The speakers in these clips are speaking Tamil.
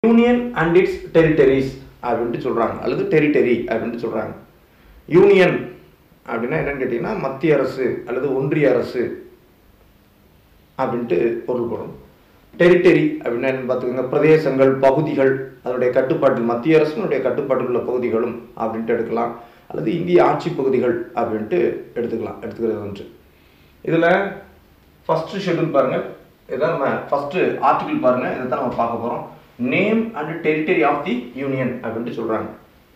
யூனியன் அண்ட் இட்ஸ் டெரிட்டரிஸ் அப்படின்ட்டு சொல்கிறாங்க அல்லது டெரிட்டரி அப்படின்ட்டு சொல்கிறாங்க யூனியன் அப்படின்னா என்னன்னு கேட்டிங்கன்னா மத்திய அரசு அல்லது ஒன்றிய அரசு அப்படின்ட்டு பொருள்படும் டெரிட்டரி அப்படின்னா என்னன்னு பார்த்துக்கோங்க பிரதேசங்கள் பகுதிகள் அதனுடைய கட்டுப்பாட்டில் மத்திய அரசினுடைய கட்டுப்பாட்டில் உள்ள பகுதிகளும் அப்படின்ட்டு எடுக்கலாம் அல்லது இந்திய ஆட்சி பகுதிகள் அப்படின்ட்டு எடுத்துக்கலாம் எடுத்துக்கிறது ஒன்று இதில் ஃபஸ்ட்டு ஷெட்யூல் பாருங்கள் இதான் நம்ம ஃபஸ்ட்டு ஆர்டிகிள் பாருங்கள் இதை தான் நம்ம பார்க்க போகிறோம் name and territory of the union அப்படின்ட்டு சொல்கிறாங்க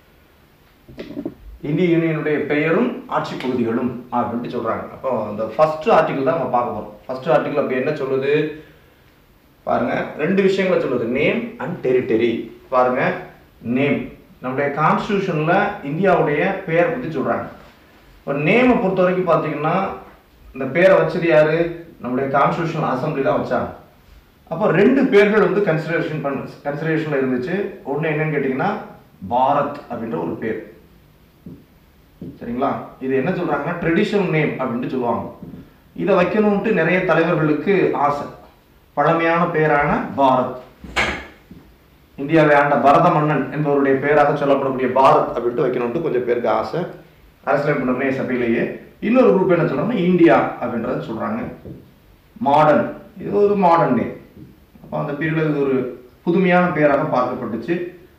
இந்திய யூனியனுடைய பெயரும் ஆட்சி பகுதிகளும் அப்படின்ட்டு சொல்கிறாங்க அப்போ அந்த ஃபஸ்ட்டு ஆர்டிகிள் தான் நம்ம பார்க்க போகிறோம் ஃபஸ்ட்டு ஆர்டிகிள் அப்போ என்ன சொல்லுது பாருங்க ரெண்டு விஷயங்களை சொல்லுது நேம் அண்ட் டெரிட்டரி பாருங்க நேம் நம்முடைய கான்ஸ்டியூஷன்ல இந்தியாவுடைய பெயர் பற்றி சொல்றாங்க இப்போ நேமை பொறுத்த வரைக்கும் பார்த்தீங்கன்னா இந்த பேரை வச்சது யாரு நம்முடைய கான்ஸ்டியூஷன் அசம்பிளி தான் வச்சாங்க அப்போ ரெண்டு பேர்கள் வந்து கன்சிடரேஷன் பண்ண கன்சிடரேஷன்ல இருந்துச்சு ஒன்று என்னன்னு கேட்டிங்கன்னா பாரத் அப்படின்ற ஒரு பேர் சரிங்களா இது என்ன சொல்றாங்கன்னா ட்ரெடிஷனல் நேம் அப்படின்ட்டு சொல்லுவாங்க இதை வைக்கணும்ட்டு நிறைய தலைவர்களுக்கு ஆசை பழமையான பெயரான பாரத் இந்தியாவை ஆண்ட பரத மன்னன் என்பவருடைய பெயராக சொல்லப்படக்கூடிய பாரத் அப்படின்ட்டு வைக்கணும்ட்டு கொஞ்சம் பேருக்கு ஆசை அரசியலமைப்பு நிர்ணய சபையிலேயே இன்னொரு குரூப் என்ன சொல்றாங்கன்னா இந்தியா அப்படின்றத சொல்றாங்க மாடர்ன் இது ஒரு மாடர்ன் நேம் அப்போ அந்த பீரியடில் இது ஒரு புதுமையான பெயராக பார்க்கப்பட்டுச்சு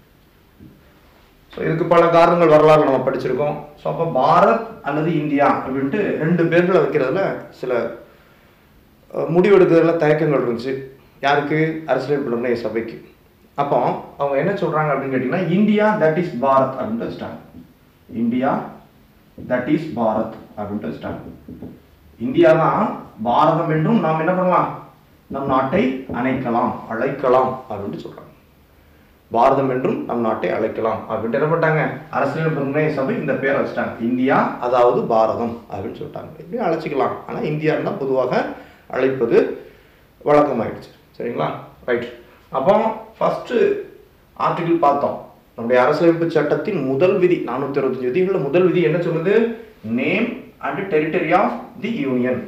ஸோ இதுக்கு பல காரணங்கள் வரலாறு நம்ம படிச்சிருக்கோம் ஸோ அப்போ பாரத் அல்லது இந்தியா அப்படின்ட்டு ரெண்டு பேர்களை வைக்கிறதுல சில அஹ், முடிவெடுக்கிறதுல தயக்கங்கள் இருந்துச்சு யாருக்கு அரசியலமைப்பு நிர்ணய சபைக்கு அப்போ அவங்க என்ன சொல்றாங்க அப்படின்னு கேட்டிங்கன்னா இந்தியா தட் இஸ் பாரத் அப்படின்ட்டு வச்சிட்டாங்க இந்தியா தட் இஸ் பாரத் அப்படின்ட்டு வச்சிட்டாங்க இந்தியா தான் பாரதம் என்றும் நாம் என்ன பண்ணலாம் நம் நாட்டை அணைக்கலாம் அழைக்கலாம் அப்படின்ட்டு சொல்றாங்க பாரதம் என்றும் நம் நாட்டை அழைக்கலாம் அப்படின்ட்டு என்ன பண்ணிட்டாங்க அரசியலமைப்பு நிர்ணய சபை இந்த பேரை வச்சுட்டாங்க இந்தியா அதாவது பாரதம் அப்படின்னு சொல்லிட்டாங்க இப்படி அழைச்சிக்கலாம் ஆனால் இந்தியான்னு தான் பொதுவாக அழைப்பது வழக்கமாயிடுச்சு சரிங்களா ரைட் அப்போ ஃபர்ஸ்ட் ஆர்டிகிள் பார்த்தோம் நம்முடைய அரசியலமைப்பு சட்டத்தின் முதல் விதி நானூற்றி அறுபத்தஞ்சு விதிகளில் முதல் விதி என்ன சொல்லுது name and territory of the union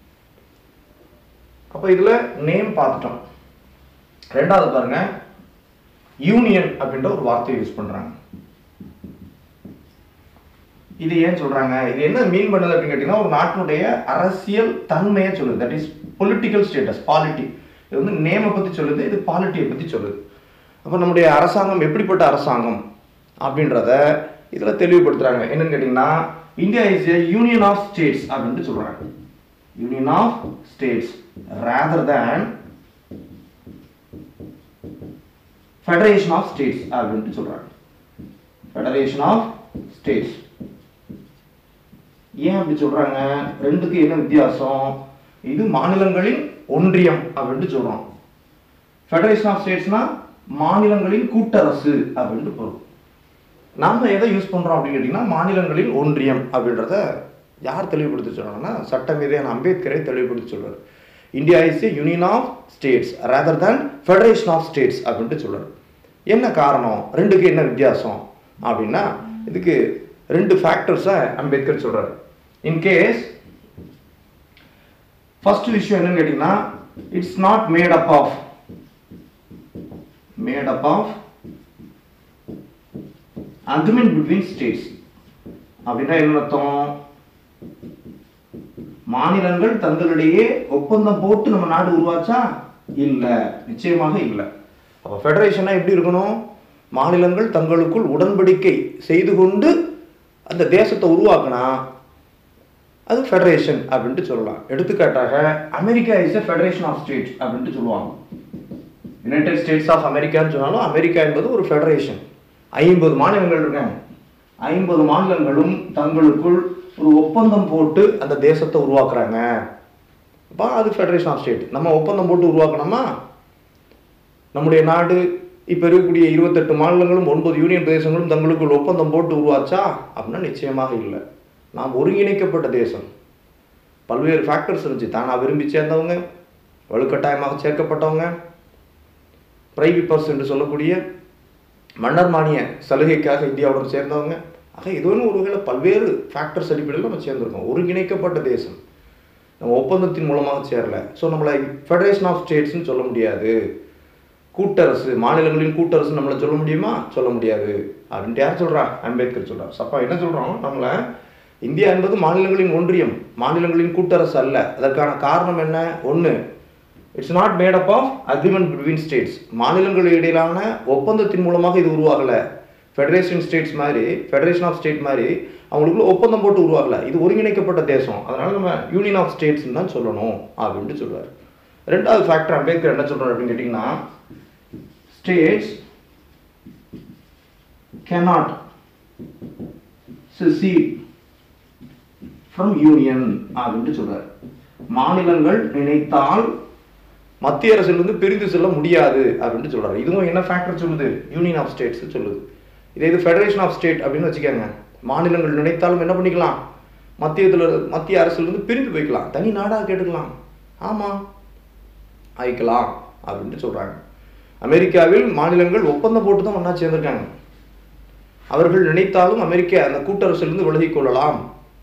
அப்போ இதில் நேம் பார்த்துட்டோம் ரெண்டாவது பாருங்க யூனியன் அப்படின்ற ஒரு வார்த்தையை யூஸ் பண்றாங்க இது ஏன் சொல்றாங்க இது என்ன மீன் பண்ணுது அப்படின்னு கேட்டீங்கன்னா ஒரு நாட்டினுடைய அரசியல் தன்மையை சொல்லுது that is political status polity இது வந்து நேமை பத்தி சொல்லுது இது பாலிட்டியை பத்தி சொல்லுது அப்போ நம்முடைய அரசாங்கம் எப்படிப்பட்ட அரசாங்கம் அப்படின்றத இதில் தெளிவுபடுத்துறாங்க என்னன்னு கேட்டிங்கன்னா India is a union of states அப்படின்ட்டு சொல்றாங்க union of states rather than federation of states அப்படின்ட்டு சொல்றாங்க ஃபெடரேஷன் ஆஃப் ஸ்டேட்ஸ் ஏன் அப்படி சொல்றாங்க ரெண்டுக்கு என்ன வித்தியாசம் இது மாநிலங்களின் ஒன்றியம் அப்படின்ட்டு சொல்றோம் ஃபெடரேஷன் ஆஃப் ஸ்டேட்ஸ்னா மாநிலங்களின் கூட்டரசு அப்படின்ட்டு பொருள் நாம எதை யூஸ் பண்றோம் அப்படின்னு கேட்டிங்கன்னா மாநிலங்களின் ஒன்றியம் அப்படின்றத யார் தெளிவுபடுத்தி சொல்றாங்கன்னா சட்டமேதையான அம்பேத்கரை தெளிவுபடுத்தி சொல்றாரு India is a union of states rather than federation of states அப்படின்ட்டு சொல்றாரு என்ன காரணம் ரெண்டுக்கு என்ன வித்தியாசம் அப்படின்னா இதுக்கு ரெண்டு ஃபேக்டர்ஸை அம்பேத்கர் சொல்றாரு இன்கேஸ் ஃபர்ஸ்ட் விஷயம் என்னன்னு கேட்டிங்கன்னா it's not made up of made up of agreement between states அப்படின்னா என்ன அர்த்தம் மாநிலங்கள் தங்களிடையே ஒப்பந்தம் போட்டு நம்ம நாடு உருவாச்சா இல்ல நிச்சயமாக இல்லை அப்போ ஃபெடரேஷனா எப்படி இருக்கணும் மாநிலங்கள் தங்களுக்குள் உடன்படிக்கை செய்து கொண்டு அந்த தேசத்தை உருவாக்கினா அது ஃபெடரேஷன் அப்படின்ட்டு சொல்லலாம் எடுத்துக்காட்டாக America is a federation of states அப்படின்ட்டு சொல்லுவாங்க யுனைடெட் ஸ்டேட்ஸ் ஆஃப் அமெரிக்கான்னு சொன்னாலும் அமெரிக்கா என்பது ஒரு ஃபெடரேஷன் ஐம்பது மாநிலங்கள் இருக்காங்க ஐம்பது மாநிலங்களும் தங்களுக்குள் ஒரு ஒப்பந்தம் போட்டு அந்த தேசத்தை உருவாக்குறாங்க அப்போ அது ஃபெடரேஷன் ஆஃப் ஸ்டேட் நம்ம ஒப்பந்தம் போட்டு உருவாக்கணுமா நம்முடைய நாடு இப்போ இருக்கக்கூடிய இருபத்தெட்டு மாநிலங்களும் ஒன்பது யூனியன் பிரதேசங்களும் தங்களுக்குள் ஒப்பந்தம் போட்டு உருவாச்சா அப்படின்னா நிச்சயமாக இல்லை நாம் ஒருங்கிணைக்கப்பட்ட தேசம் பல்வேறு ஃபேக்டர்ஸ் இருந்துச்சு தானாக விரும்பி சேர்ந்தவங்க வலுக்கட்டாயமாக சேர்க்கப்பட்டவங்க பிரைவேட் பர்ஸ் என்று சொல்லக்கூடிய மன்னர் மானிய சலுகைக்காக இந்தியாவுடன் சேர்ந்தவங்க ஆக இது ஒன்று ஒரு வகையில் பல்வேறு ஃபேக்டர்ஸ் அடிப்படையில் நம்ம சேர்ந்துருக்கோம் ஒருங்கிணைக்கப்பட்ட தேசம் நம்ம ஒப்பந்தத்தின் மூலமாக சேரல ஸோ நம்மளை ஃபெடரேஷன் ஆஃப் ஸ்டேட்ஸ்னு சொல்ல முடியாது கூட்டரசு மாநிலங்களின் கூட்டரசு நம்மளை சொல்ல முடியுமா சொல்ல முடியாது அப்படின்ட்டு யார் சொல்றா அம்பேத்கர் சொல்றார் அப்பா என்ன சொல்றோம் நம்மள இந்தியா என்பது மாநிலங்களின் ஒன்றியம் மாநிலங்களின் கூட்டரசு அல்ல அதற்கான காரணம் என்ன ஒன்று it's not made up of agreement between states மாநிலங்கள் இடையிலான ஒப்பந்தத்தின் மூலமாக இது உருவாகலை ஃபெடரேஷன் ஸ்டேட்ஸ் மாதிரி ஃபெடரேஷன் ஆஃப் ஸ்டேட் மாதிரி அவங்களுக்குள்ள ஒப்பந்தம் போட்டு உருவாகல இது ஒருங்கிணைக்கப்பட்ட தேசம் அதனால நம்ம யூனியன் ஆஃப் ஸ்டேட்ஸ் தான் சொல்லணும் அப்படின்ட்டு சொல்றாரு ரெண்டாவது ஃபேக்டர் அம்பேத்கர் என்ன சொல்றாரு அப்படின்னு கேட்டிங்கன்னா states cannot secede from union அப்படின்ட்டு சொல்றாரு மாநிலங்கள் நினைத்தால் மத்திய அரசிலிருந்து பிரிந்து செல்ல முடியாது அப்படின்ட்டு சொல்றாரு இதுவும் என்ன ஃபேக்டர் சொல்லுது யூனியன் ஆஃப் ஸ்டேட்ஸ் சொல்லுது இதே இது ஃபெடரேஷன் ஆஃப் ஸ்டேட் அப்படின்னு வச்சுக்கோங்க மாநிலங்கள் நினைத்தாலும் என்ன பண்ணிக்கலாம் மத்தியத்தில் மத்திய அரசிலிருந்து பிரிந்து போய்க்கலாம் தனி நாடாக கேட்டுக்கலாம் ஆமாம் ஆயிக்கலாம் அப்படின்ட்டு சொல்றாங்க அமெரிக்காவில் மாநிலங்கள் ஒப்பந்தம் போட்டு தான் ஒன்றா சேர்ந்திருக்காங்க அவர்கள் நினைத்தாலும் அமெரிக்க அந்த கூட்டரசிலிருந்து விலகிக் கொள்ளலாம்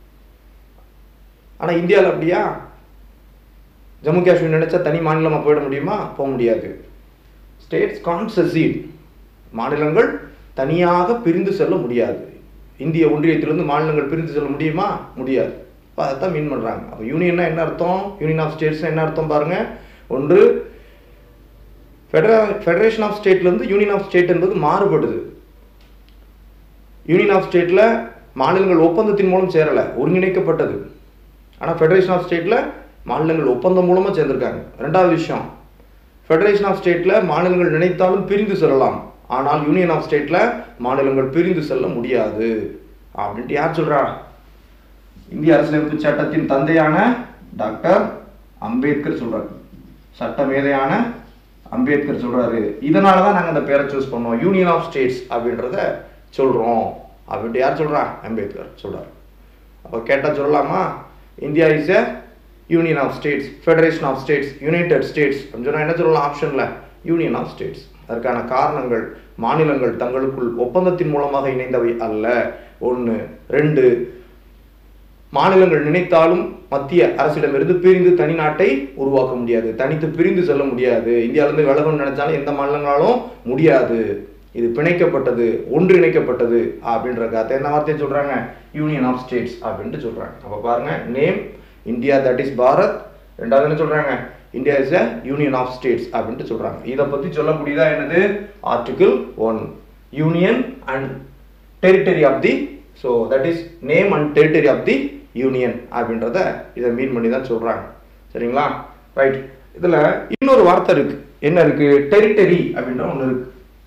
ஆனா இந்தியாவில் அப்படியா ஜம்மு காஷ்மீர் நினைச்சா தனி மாநிலமா போயிட முடியுமா போக முடியாது ஸ்டேட்ஸ் கான் secede மாநிலங்கள் தனியாக பிரிந்து செல்ல முடியாது இந்திய ஒன்றியத்திலிருந்து மாநிலங்கள் பிரிந்து செல்ல முடியுமா முடியாது அப்போ அதைத்தான் மீன் பண்றாங்க அப்போ யூனியன்னா என்ன அர்த்தம் யூனியன் ஆஃப் ஸ்டேட்ஸ் என்ன அர்த்தம் பாருங்க ஒன்று ஃபெடரா ஃபெடரேஷன் ஆஃப் ஸ்டேட்லேருந்து யூனியன் ஆஃப் ஸ்டேட் என்பது மாறுபடுது யூனியன் ஆஃப் ஸ்டேட்டில் மாநிலங்கள் ஒப்பந்தத்தின் மூலம் சேரலை ஒருங்கிணைக்கப்பட்டது ஆனால் ஃபெடரேஷன் ஆஃப் ஸ்டேட்டில் மாநிலங்கள் ஒப்பந்தம் மூலமாக சேர்ந்திருக்காங்க ரெண்டாவது விஷயம் ஃபெடரேஷன் ஆஃப் ஸ்டேட்டில் மாநிலங்கள் நினைத்தாலும் பிரிந்து செல்லலாம் ஆனால் யூனியன் ஆஃப் ஸ்டேட்டில் மாநிலங்கள் பிரிந்து செல்ல முடியாது அப்படின்ட்டு யார் சொல்றா இந்திய அரசியலமைப்பு சட்டத்தின் தந்தையான டாக்டர் அம்பேத்கர் சொல்றாரு சட்ட மேதையான அம்பேத்கர் சொல்றாரு இதனால தான் நாங்கள் அந்த பேரை சூஸ் பண்ணோம் யூனியன் ஆஃப் ஸ்டேட்ஸ் அப்படின்றத சொல்றோம் அப்படின்ட்டு யார் சொல்றா அம்பேத்கர் சொல்றாரு அப்போ கேட்டால் சொல்லலாமா India is a union of states federation of states United States அப்படின்னு சொன்னா என்ன சொல்லலாம் ஆப்ஷனில் யூனியன் ஆஃப் ஸ்டேட்ஸ் அதற்கான காரணங்கள் மாநிலங்கள் தங்களுக்குள் ஒப்பந்தத்தின் மூலமாக இணைந்தவை அல்ல ஒன்று ரெண்டு மாநிலங்கள் நினைத்தாலும் மத்திய அரசிடமிருந்து பிரிந்து தனி நாட்டை உருவாக்க முடியாது தனித்து பிரிந்து செல்ல முடியாது இந்தியாவிலிருந்து விலகணும்னு நினைச்சாலும் எந்த மாநிலங்களாலும் முடியாது இது பிணைக்கப்பட்டது ஒன்றிணைக்கப்பட்டது அப்படின்ற கதை என்ன வார்த்தையை சொல்றாங்க யூனியன் ஆஃப் ஸ்டேட்ஸ் அப்படின்ட்டு சொல்றாங்க அப்ப பாருங்க name India that is Bharat ரெண்டாவது என்ன சொல்றாங்க India is a union of states அப்படின்ட்டு சொல்றாங்க இதை பத்தி சொல்லக்கூடியதா என்னது article one union and territory of the so that is name and territory of the union அப்படின்றத இதை மீன் பண்ணி தான் சொல்றாங்க சரிங்களா ரைட் இதுல இன்னொரு வார்த்தை இருக்கு என்ன இருக்கு டெரிட்டரி அப்படின்ற ஒன்று இருக்கு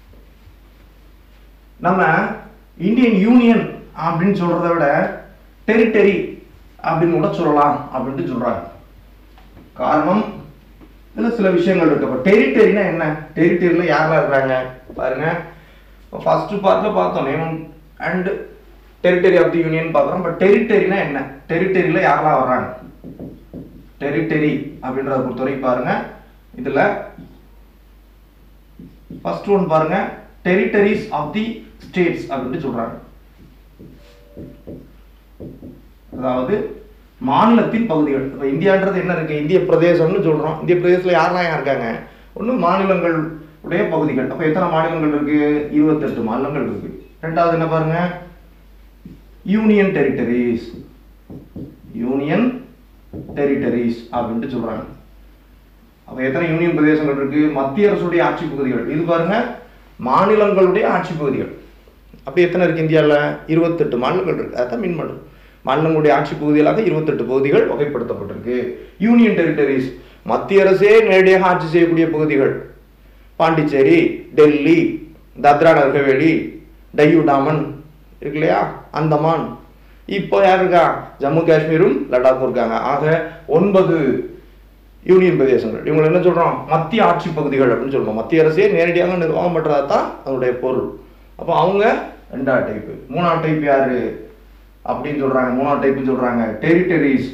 நம்ம இந்தியன் யூனியன் அப்படின்னு சொல்றதை விட டெரிட்டரி அப்படின்னு கூட சொல்லலாம் அப்படின்ட்டு சொல்றாங்க காரணம் இதுல சில விஷயங்கள் இருக்கு அப்போ டெரிட்டரினா என்ன டெரிட்டரியில் யாரெல்லாம் இருக்கிறாங்க பாருங்க ஃபர்ஸ்ட் பார்ட்ல பார்த்தோம் name and territory of the union பார்த்தோம் பட் டெரிட்டரினா என்ன டெரிட்டரியில் யாரெல்லாம் வர்றாங்க டெரிட்டரி அப்படின்றத பொறுத்த வரைக்கும் பாருங்க இதுல ஃபர்ஸ்ட் ஒன் பாருங்க டெரிட்டரிஸ் ஆஃப் தி ஸ்டேட்ஸ் அப்படின்ட்டு சொல்றாங்க அதாவது மாநிலத்தின் பகுதிகள் இப்போ இந்தியான்றது என்ன இருக்கு இந்திய பிரதேசம்னு சொல்றோம் இந்திய பிரதேசத்துல யாரெல்லாம் யார் இருக்காங்க ஒன்று மாநிலங்கள் உடைய பகுதிகள் அப்போ எத்தனை மாநிலங்கள் இருக்கு இருபத்தெட்டு மாநிலங்கள் இருக்கு ரெண்டாவது என்ன பாருங்க யூனியன் டெரிட்டரிஸ் யூனியன் டெரிட்டரிஸ் அப்படின்ட்டு சொல்றாங்க அப்ப எத்தனை யூனியன் பிரதேசங்கள் இருக்கு மத்திய அரசுடைய ஆட்சி பகுதிகள் இது பாருங்க மாநிலங்களுடைய ஆட்சி பகுதிகள் அப்ப எத்தனை இருக்கு இந்தியாவில் இருபத்தெட்டு மாநிலங்கள் இருக்கு அதான் மீன் பண்ணும் மாநிலங்களுடைய ஆட்சி பகுதிகளாக இருபத்தெட்டு பகுதிகள் வகைப்படுத்தப்பட்டிருக்கு யூனியன் டெரிட்டரிஸ் மத்திய அரசே நேரடியாக ஆட்சி செய்யக்கூடிய பகுதிகள் பாண்டிச்சேரி டெல்லி தாத்ரா நகர் ஹவேலி டையூ டாமன் இருக்கு இல்லையா அந்தமான் இப்போ யார் இருக்கா ஜம்மு காஷ்மீரும் லடாக்கும் இருக்காங்க ஆக ஒன்பது யூனியன் பிரதேசங்கள் இவங்களை என்ன சொல்றோம் மத்திய ஆட்சி பகுதிகள் அப்படின்னு சொல்றோம் மத்திய அரசே நேரடியாக நிர்வாகம் பண்றதா தான் அதனுடைய பொருள் அப்போ அவங்க ரெண்டாவது டைப்பு மூணாவது டைப் யாரு அப்படின்னு சொல்றாங்க மூணாவது டைப்னு சொல்றாங்க டெரிட்டரிஸ்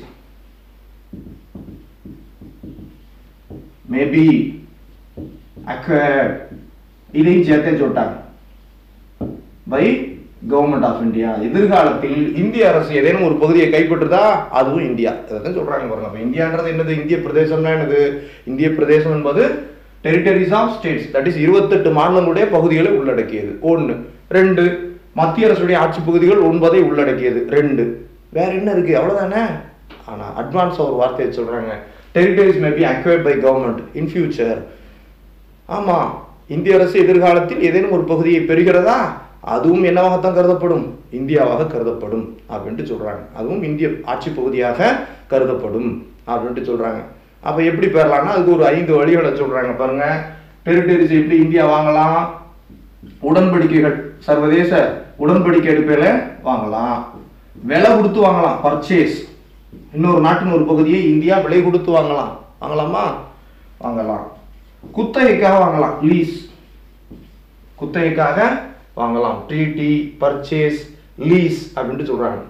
மேபி அக்வயர்ட் இதையும் சேர்த்தே சொல்லிட்டாங்க பை கவர்மெண்ட் ஆஃப் இந்தியா எதிர்காலத்தில் இந்திய அரசு ஏதேனும் ஒரு பகுதியை கைப்பற்றுதா அதுவும் இந்தியா இதைத்தான் சொல்றாங்க பாருங்க அப்ப இந்தியான்றது என்னது இந்திய பிரதேசம்னா என்னது இந்திய பிரதேசம் என்பது territories of states that is இருபத்தெட்டு மாநிலங்களுடைய பகுதிகளை உள்ளடக்கியது ஒன்று ரெண்டு மத்திய அரசுடைய ஆட்சி பகுதிகள் ஒன்பதை உள்ளடக்கியது ரெண்டு வேற என்ன இருக்கு அவ்வளவுதானே ஆனா அட்வான்ஸ் ஒரு வார்த்தையை சொல்றாங்க territories may be acquired by government in future ஆமா இந்திய அரசு எதிர்காலத்தில் ஏதேனும் ஒரு பகுதியை பெறுகிறதா அதுவும் என்னவாகத்தான் கருதப்படும் இந்தியாவாக கருதப்படும் அப்படின்ட்டு சொல்றாங்க அதுவும் இந்திய ஆட்சி பகுதியாக கருதப்படும் அப்படின்ட்டு சொல்றாங்க அப்ப எப்படி பெறலாம்னா அதுக்கு ஒரு ஐந்து வழிகளை சொல்றாங்க பாருங்க டெரிட்டரிஸ் எப்படி இந்தியா வாங்கலாம் உடன்படிக்கைகள் சர்வதேச உடன்படிக்கை அடிப்படையில வாங்கலாம் விலை கொடுத்து வாங்கலாம் பர்ச்சேஸ் இன்னொரு நாட்டின் ஒரு பகுதியை இந்தியா விலை கொடுத்து வாங்கலாம் வாங்கலாமா வாங்கலாம் குத்தகைக்காக வாங்கலாம் லீஸ் குத்தகைக்காக வாங்கலாம் ட்ரீட்டி பர்ச்சேஸ் லீஸ் அப்படின்ட்டு சொல்றாங்க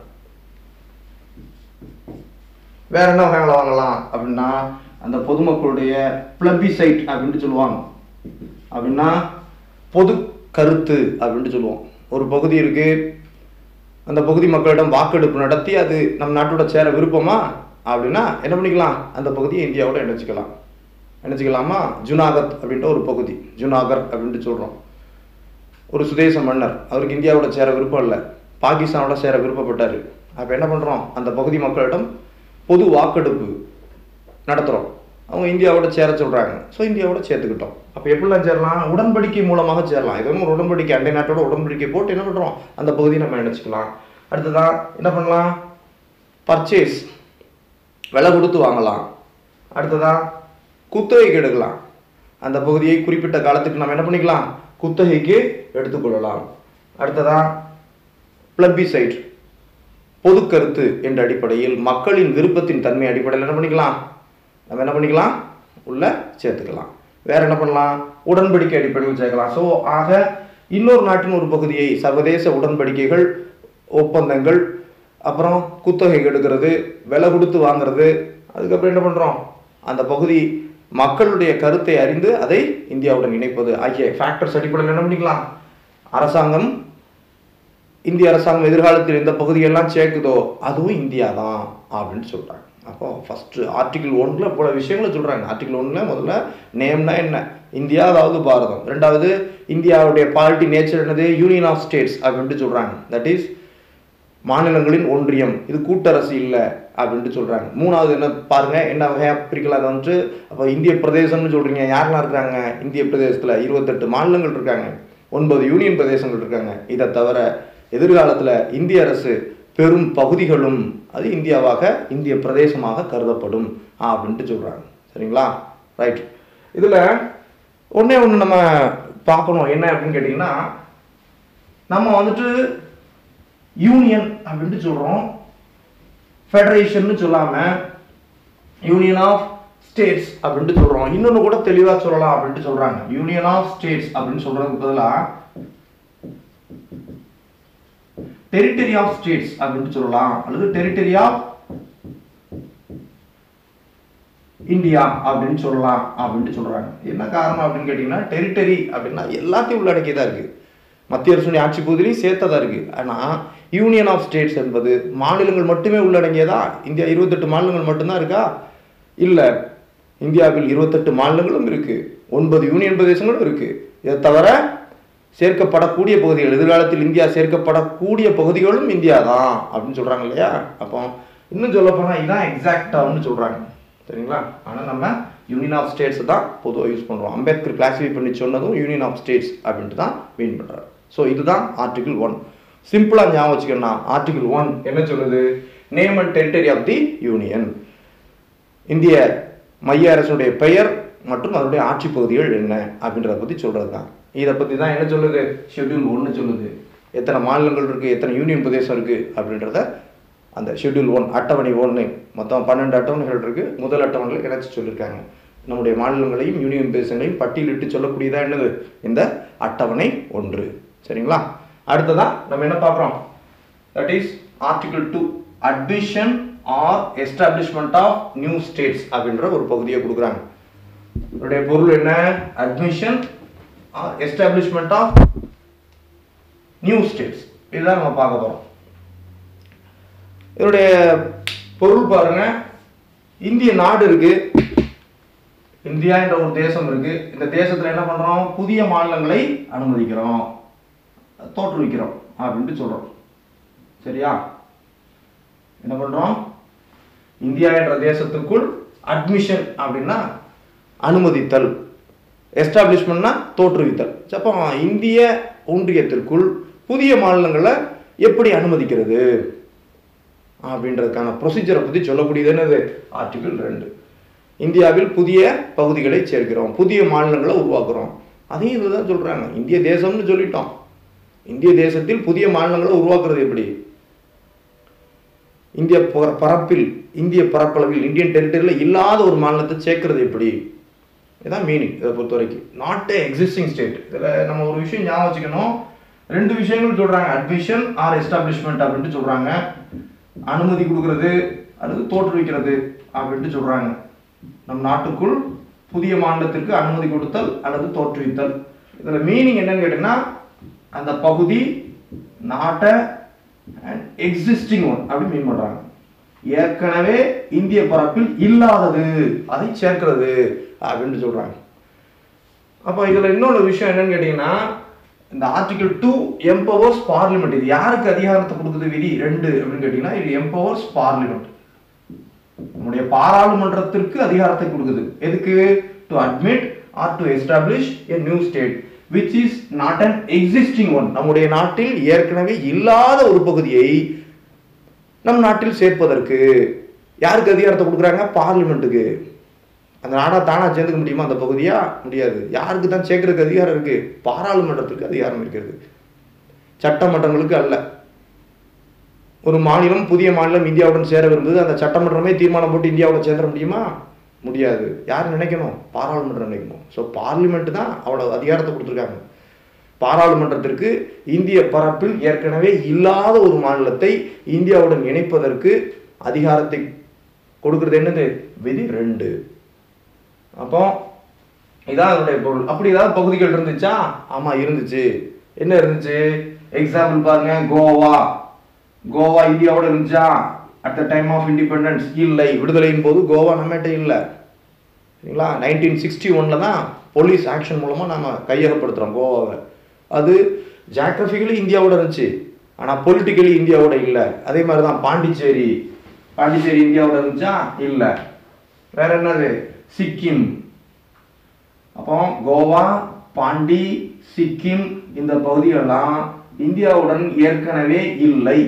வேற என்ன வகைகளை வாங்கலாம் அப்படின்னா அந்த பொதுமக்களுடைய பிளபிசைட் அப்படின்ட்டு சொல்லுவாங்க அப்படின்னா பொது கருத்து அப்படின்ட்டு சொல்லுவோம் ஒரு பகுதி இருக்கு அந்த பகுதி மக்களிடம் வாக்கெடுப்பு நடத்தி அது நம் நாட்டோட சேர விருப்பமா அப்படின்னா என்ன பண்ணிக்கலாம் அந்த பகுதியை இந்தியாவோட இணைச்சிக்கலாம் இணைச்சிக்கலாமா ஜுனாகத் அப்படின்ற ஒரு பகுதி ஜுனாகர் அப்படின்ட்டு சொல்கிறோம் ஒரு சுதேச மன்னர் அவருக்கு இந்தியாவோட சேர விருப்பம் இல்லை பாகிஸ்தானோட சேர விருப்பப்பட்டார் அப்போ என்ன பண்ணுறோம் அந்த பகுதி மக்களிடம் பொது வாக்கெடுப்பு நடத்துகிறோம் அவங்க இந்தியாவோட சேர சொல்கிறாங்க ஸோ இந்தியாவோட சேர்த்துக்கிட்டோம் அப்போ எப்படிலாம் சேரலாம் உடன்படிக்கை மூலமாக சேரலாம் இது ஒரு உடன்படிக்கை அண்டை நாட்டோட உடன்படிக்கை போட்டு என்ன பண்ணுறோம் அந்த பகுதியை நம்ம இணைச்சிக்கலாம் அடுத்ததான் என்ன பண்ணலாம் பர்ச்சேஸ் விலை கொடுத்து வாங்கலாம் அடுத்ததா குத்தகைக்கு எடுக்கலாம் அந்த பகுதியை குறிப்பிட்ட காலத்துக்கு நம்ம என்ன பண்ணிக்கலாம் குத்தகைக்கு எடுத்துக்கொள்ளலாம் அடுத்ததா பிளபிசைட் பொது கருத்து என்ற அடிப்படையில் மக்களின் விருப்பத்தின் தன்மை அடிப்படையில் என்ன பண்ணிக்கலாம் நம்ம என்ன பண்ணிக்கலாம் உள்ள சேர்த்துக்கலாம் வேற என்ன பண்ணலாம் உடன்படிக்கை அடிப்படையில் சேர்க்கலாம் ஸோ ஆக இன்னொரு நாட்டின் ஒரு பகுதியை சர்வதேச உடன்படிக்கைகள் ஒப்பந்தங்கள் அப்புறம் குத்தகை எடுக்கிறது விலை கொடுத்து வாங்குறது அதுக்கப்புறம் என்ன பண்ணுறோம் அந்த பகுதி மக்களுடைய கருத்தை அறிந்து அதை இந்தியாவுடன் இணைப்பது ஆகிய ஃபேக்டர்ஸ் அடிப்படையில் என்ன பண்ணிக்கலாம் அரசாங்கம் இந்திய அரசாங்கம் எதிர்காலத்தில் எந்த பகுதியெல்லாம் சேர்க்குதோ அதுவும் இந்தியா தான் அப்படின்னு சொல்கிறாங்க அப்போ ஃபஸ்ட்டு ஆர்டிகிள் ஒன்றில் பல விஷயங்களை சொல்கிறாங்க ஆர்டிகிள் ஒன்றில் முதல்ல நேம்னா என்ன இந்தியா அதாவது பாரதம் ரெண்டாவது இந்தியாவுடைய பாலிட்டி நேச்சர் என்னது யூனியன் ஆஃப் ஸ்டேட்ஸ் அப்படின்ட்டு சொல்கிறாங்க தட் இஸ் மாநிலங்களின் ஒன்றியம் இது கூட்டரசு இல்லை அப்படின்ட்டு சொல்கிறாங்க மூணாவது என்ன பாருங்க என்ன வகையாக பிரிக்கலாம் அதை வந்துட்டு அப்போ இந்திய பிரதேசம்னு சொல்கிறீங்க யாரெல்லாம் இருக்காங்க இந்திய பிரதேசத்தில் இருபத்தெட்டு மாநிலங்கள் இருக்காங்க ஒன்பது யூனியன் பிரதேசங்கள் இருக்காங்க இதை தவிர எதிர்காலத்தில் இந்திய அரசு பெரும் பகுதிகளும் அது இந்தியாவாக இந்திய பிரதேசமாக கருதப்படும் அப்படின்ட்டு சொல்கிறாங்க சரிங்களா ரைட் இதில் ஒன்றே ஒன்று நம்ம பார்க்கணும் என்ன அப்படின்னு கேட்டிங்கன்னா நம்ம வந்துட்டு யூனியன் அப்படின்ட்டு சொல்கிறோம் ஃபெடரேஷன் சொல்லாமல் யூனியன் ஆஃப் ஸ்டேட்ஸ் அப்படின்ட்டு சொல்கிறோம் இன்னொன்று கூட தெளிவாக சொல்லலாம் அப்படின்ட்டு சொல்கிறாங்க யூனியன் ஆஃப் ஸ்டேட்ஸ் அப்படின்னு சொல்கிறதுக்கு பதிலாக டெரிட்டரி ஆஃப் ஸ்டேட்ஸ் அப்படின்ட்டு சொல்லலாம் அல்லது டெரிட்டரி ஆஃப் இந்தியா அப்படின்னு சொல்லலாம் அப்படின்ட்டு சொல்றாங்க என்ன காரணம் அப்படின்னு கேட்டிங்கன்னா டெரிட்டரி அப்படின்னா எல்லாத்தையும் உள்ளடக்கியதா இருக்கு மத்திய அரசுடைய ஆட்சி பகுதியிலையும் சேர்த்ததா இருக்கு ஆனால் யூனியன் ஆஃப் ஸ்டேட்ஸ் என்பது மாநிலங்கள் மட்டுமே உள்ளடங்கியதா இந்தியா இருபத்தெட்டு மாநிலங்கள் மட்டும்தான் இருக்கா இல்லை இந்தியாவில் இருபத்தெட்டு மாநிலங்களும் இருக்கு ஒன்பது யூனியன் பிரதேசங்களும் இருக்கு இதை தவிர சேர்க்கப்படக்கூடிய பகுதிகள் எதிர்காலத்தில் இந்தியா சேர்க்கப்படக்கூடிய பகுதிகளும் இந்தியா தான் அப்படின்னு சொல்றாங்க இல்லையா அப்போ இன்னும் சொல்ல போனால் இதான் எக்ஸாக்டான்னு சொல்றாங்க சரிங்களா ஆனால் நம்ம யூனியன் ஆஃப் ஸ்டேட்ஸ் தான் பொதுவாக யூஸ் பண்ணுறோம் அம்பேத்கர் கிளாஸிஃபை பண்ணி சொன்னதும் யூனியன் ஆஃப் ஸ்டேட்ஸ் அப்படின்ட்டு தான் மீன் பண்ணுறாரு ஸோ இதுதான் ஆர்டிகிள் ஒன் சிம்பிளாக ஞாபகம் வச்சுக்கணும் ஆர்டிகிள் ஒன் என்ன சொல்லுது name and territory of the union இந்திய மைய அரசுடைய பெயர் மற்றும் அதனுடைய ஆட்சி பகுதிகள் என்ன அப்படின்றத பற்றி சொல்கிறது தான் இதை பற்றி தான் என்ன சொல்லுது ஷெட்யூல் ஒன்று சொல்லுது எத்தனை மாநிலங்கள் இருக்குது எத்தனை யூனியன் பிரதேசம் இருக்குது அப்படின்றத அந்த ஷெட்யூல் ஒன் அட்டவணை ஒன்று மொத்தம் பன்னெண்டு அட்டவணைகள் இருக்குது முதல் அட்டவணையில் இணைச்சி சொல்லியிருக்காங்க நம்முடைய மாநிலங்களையும் யூனியன் பிரதேசங்களையும் பட்டியலிட்டு சொல்லக்கூடியதா என்னது இந்த அட்டவணை ஒன்று சரிங்களா அடுத்ததா நம்ம என்ன பார்க்குறோம் that is article two admission or establishment of new states அப்படின்ற ஒரு பகுதியை கொடுக்குறாங்க இதனுடைய பொருள் என்ன admission or establishment of new states இதுதான் நம்ம பார்க்க போகிறோம் இதனுடைய பொருள் பாருங்க இந்திய நாடு இருக்கு இந்தியா என்ற ஒரு தேசம் இருக்கு இந்த தேசத்துல என்ன பண்றோம் புதிய மாநிலங்களை அனுமதிக்கிறோம் தோற்றுவிக்கிறோம் அப்படின்ட்டு சொல்றோம் சரியா என்ன பண்றோம் இந்தியா என்ற தேசத்துக்குள் அட்மிஷன் அப்படின்னா அனுமதித்தல் எஸ்டாப்ளிஷ்மெண்ட்னா தோற்றுவித்தல் அப்போ இந்திய ஒன்றியத்திற்குள் புதிய மாநிலங்களை எப்படி அனுமதிக்கிறது அப்படின்றதுக்கான ப்ரொசீஜரை பற்றி சொல்லக்கூடியது என்னது ஆர்டிகிள் ரெண்டு இந்தியாவில் புதிய பகுதிகளை சேர்க்கிறோம் புதிய மாநிலங்களை உருவாக்குறோம் அதையும் இதுதான் சொல்றாங்க இந்திய தேசம்னு சொல்லிட்டோம் இந்திய தேசத்தில் புதிய மாநிலங்களை உருவாக்குறது எப்படி இந்திய பர- பரப்பில் இந்திய பரப்பளவில் இந்தியன் டெரிட்டரியில் இல்லாத ஒரு மாநிலத்தை சேர்க்கறது எப்படி இதான் மீனிங் இதை பொறுத்த வரைக்கும் நாட் ஏ எக்ஸிஸ்டிங் ஸ்டேட் இதில் நம்ம ஒரு விஷயம் ஞாபகம் வச்சுக்கணும் ரெண்டு விஷயங்கள் சொல்றாங்க அட்மிஷன் ஆர் எஸ்டாப்ளிஷ்மெண்ட் அப்படின்ட்டு சொல்றாங்க அனுமதி கொடுக்கறது அல்லது தோற்றுவிக்கிறது அப்படின்ட்டு சொல்றாங்க நம் நாட்டுக்குள் புதிய மாநிலத்திற்கு அனுமதி கொடுத்தல் அல்லது தோற்றுவித்தல் இதில் மீனிங் என்னன்னு கேட்டீங்கன்னா அந்த பகுதி நாட்டை அண்ட் எக்ஸிஸ்டிங் ஒன் அப்படின்னு மீன் பண்றாங்க ஏற்கனவே இந்திய பரப்பில் இல்லாதது அதை சேர்க்கிறது அப்படின்னு சொல்றாங்க அப்போ இதுல இன்னொரு விஷயம் என்னன்னு கேட்டீங்கன்னா இந்த ஆர்டிகல் டூ எம்பவர்ஸ் பார்லிமெண்ட் இது யாருக்கு அதிகாரத்தை கொடுக்குது விதி ரெண்டு அப்படின்னு கேட்டீங்கன்னா இது எம்பவர்ஸ் பார்லிமெண்ட் நம்முடைய பாராளுமன்றத்திற்கு அதிகாரத்தை கொடுக்குது எதுக்கு to admit or to establish a new state which is not an existing one நம்முடைய நாட்டில் ஏற்கனவே இல்லாத ஒரு பகுதியை நம் நாட்டில் சேர்ப்பதற்கு யாருக்கு அதிகாரத்தை கொடுக்குறாங்க பார்லிமெண்ட்டுக்கு அந்த நாடா தானா சேர்ந்துக்க முடியுமா அந்த பகுதியா முடியாது யாருக்கு தான் சேர்க்கறதுக்கு அதிகாரம் இருக்கு பாராளுமன்றத்திற்கு அதிகாரம் இருக்கிறது சட்டமன்றங்களுக்கு அல்ல ஒரு மாநிலம் புதிய மாநிலம் இந்தியாவுடன் சேர விரும்புது அந்த சட்டமன்றமே தீர்மானம் போட்டு இந்தியாவோட சேர்ந்துட முடியுமா முடியாது யார் நினைக்கணும் பாராளுமன்றம் நினைக்கணும் ஸோ பார்லிமெண்ட் தான் அவ்வளவு அதிகாரத்தை கொடுத்துருக்காங்க பாராளுமன்றத்திற்கு இந்திய பரப்பில் ஏற்கனவே இல்லாத ஒரு மாநிலத்தை இந்தியாவுடன் இணைப்பதற்கு அதிகாரத்தை கொடுக்கிறது என்னது விதி ரெண்டு அப்போ இதான் அதனுடைய பொருள் அப்படி ஏதாவது பகுதிகள் இருந்துச்சா ஆமா இருந்துச்சு என்ன இருந்துச்சு எக்ஸாம்பிள் பாருங்க கோவா கோவா இந்தியாவோட இருந்துச்சா at the time of independence இல்லை விடுதலையின் போது கோவா நம்மகிட்ட இல்லை சரிங்களா நைன்டீன் சிக்ஸ்டி ஒன்ல தான் போலீஸ் ஆக்ஷன் மூலமா நாம கையகப்படுத்துறோம் கோவாவை அது ஜாகிரபிக்கலி இந்தியாவோட இருந்துச்சு ஆனா பொலிட்டிக்கலி இந்தியாவோட இல்லை அதே மாதிரி தான் பாண்டிச்சேரி பாண்டிச்சேரி இந்தியாவோட இருந்துச்சா இல்லை வேற என்னது சிக்கிம் அப்போ கோவா பாண்டி சிக்கிம் இந்த பகுதிகளெல்லாம் இந்தியாவுடன் ஏற்கனவே இல்லை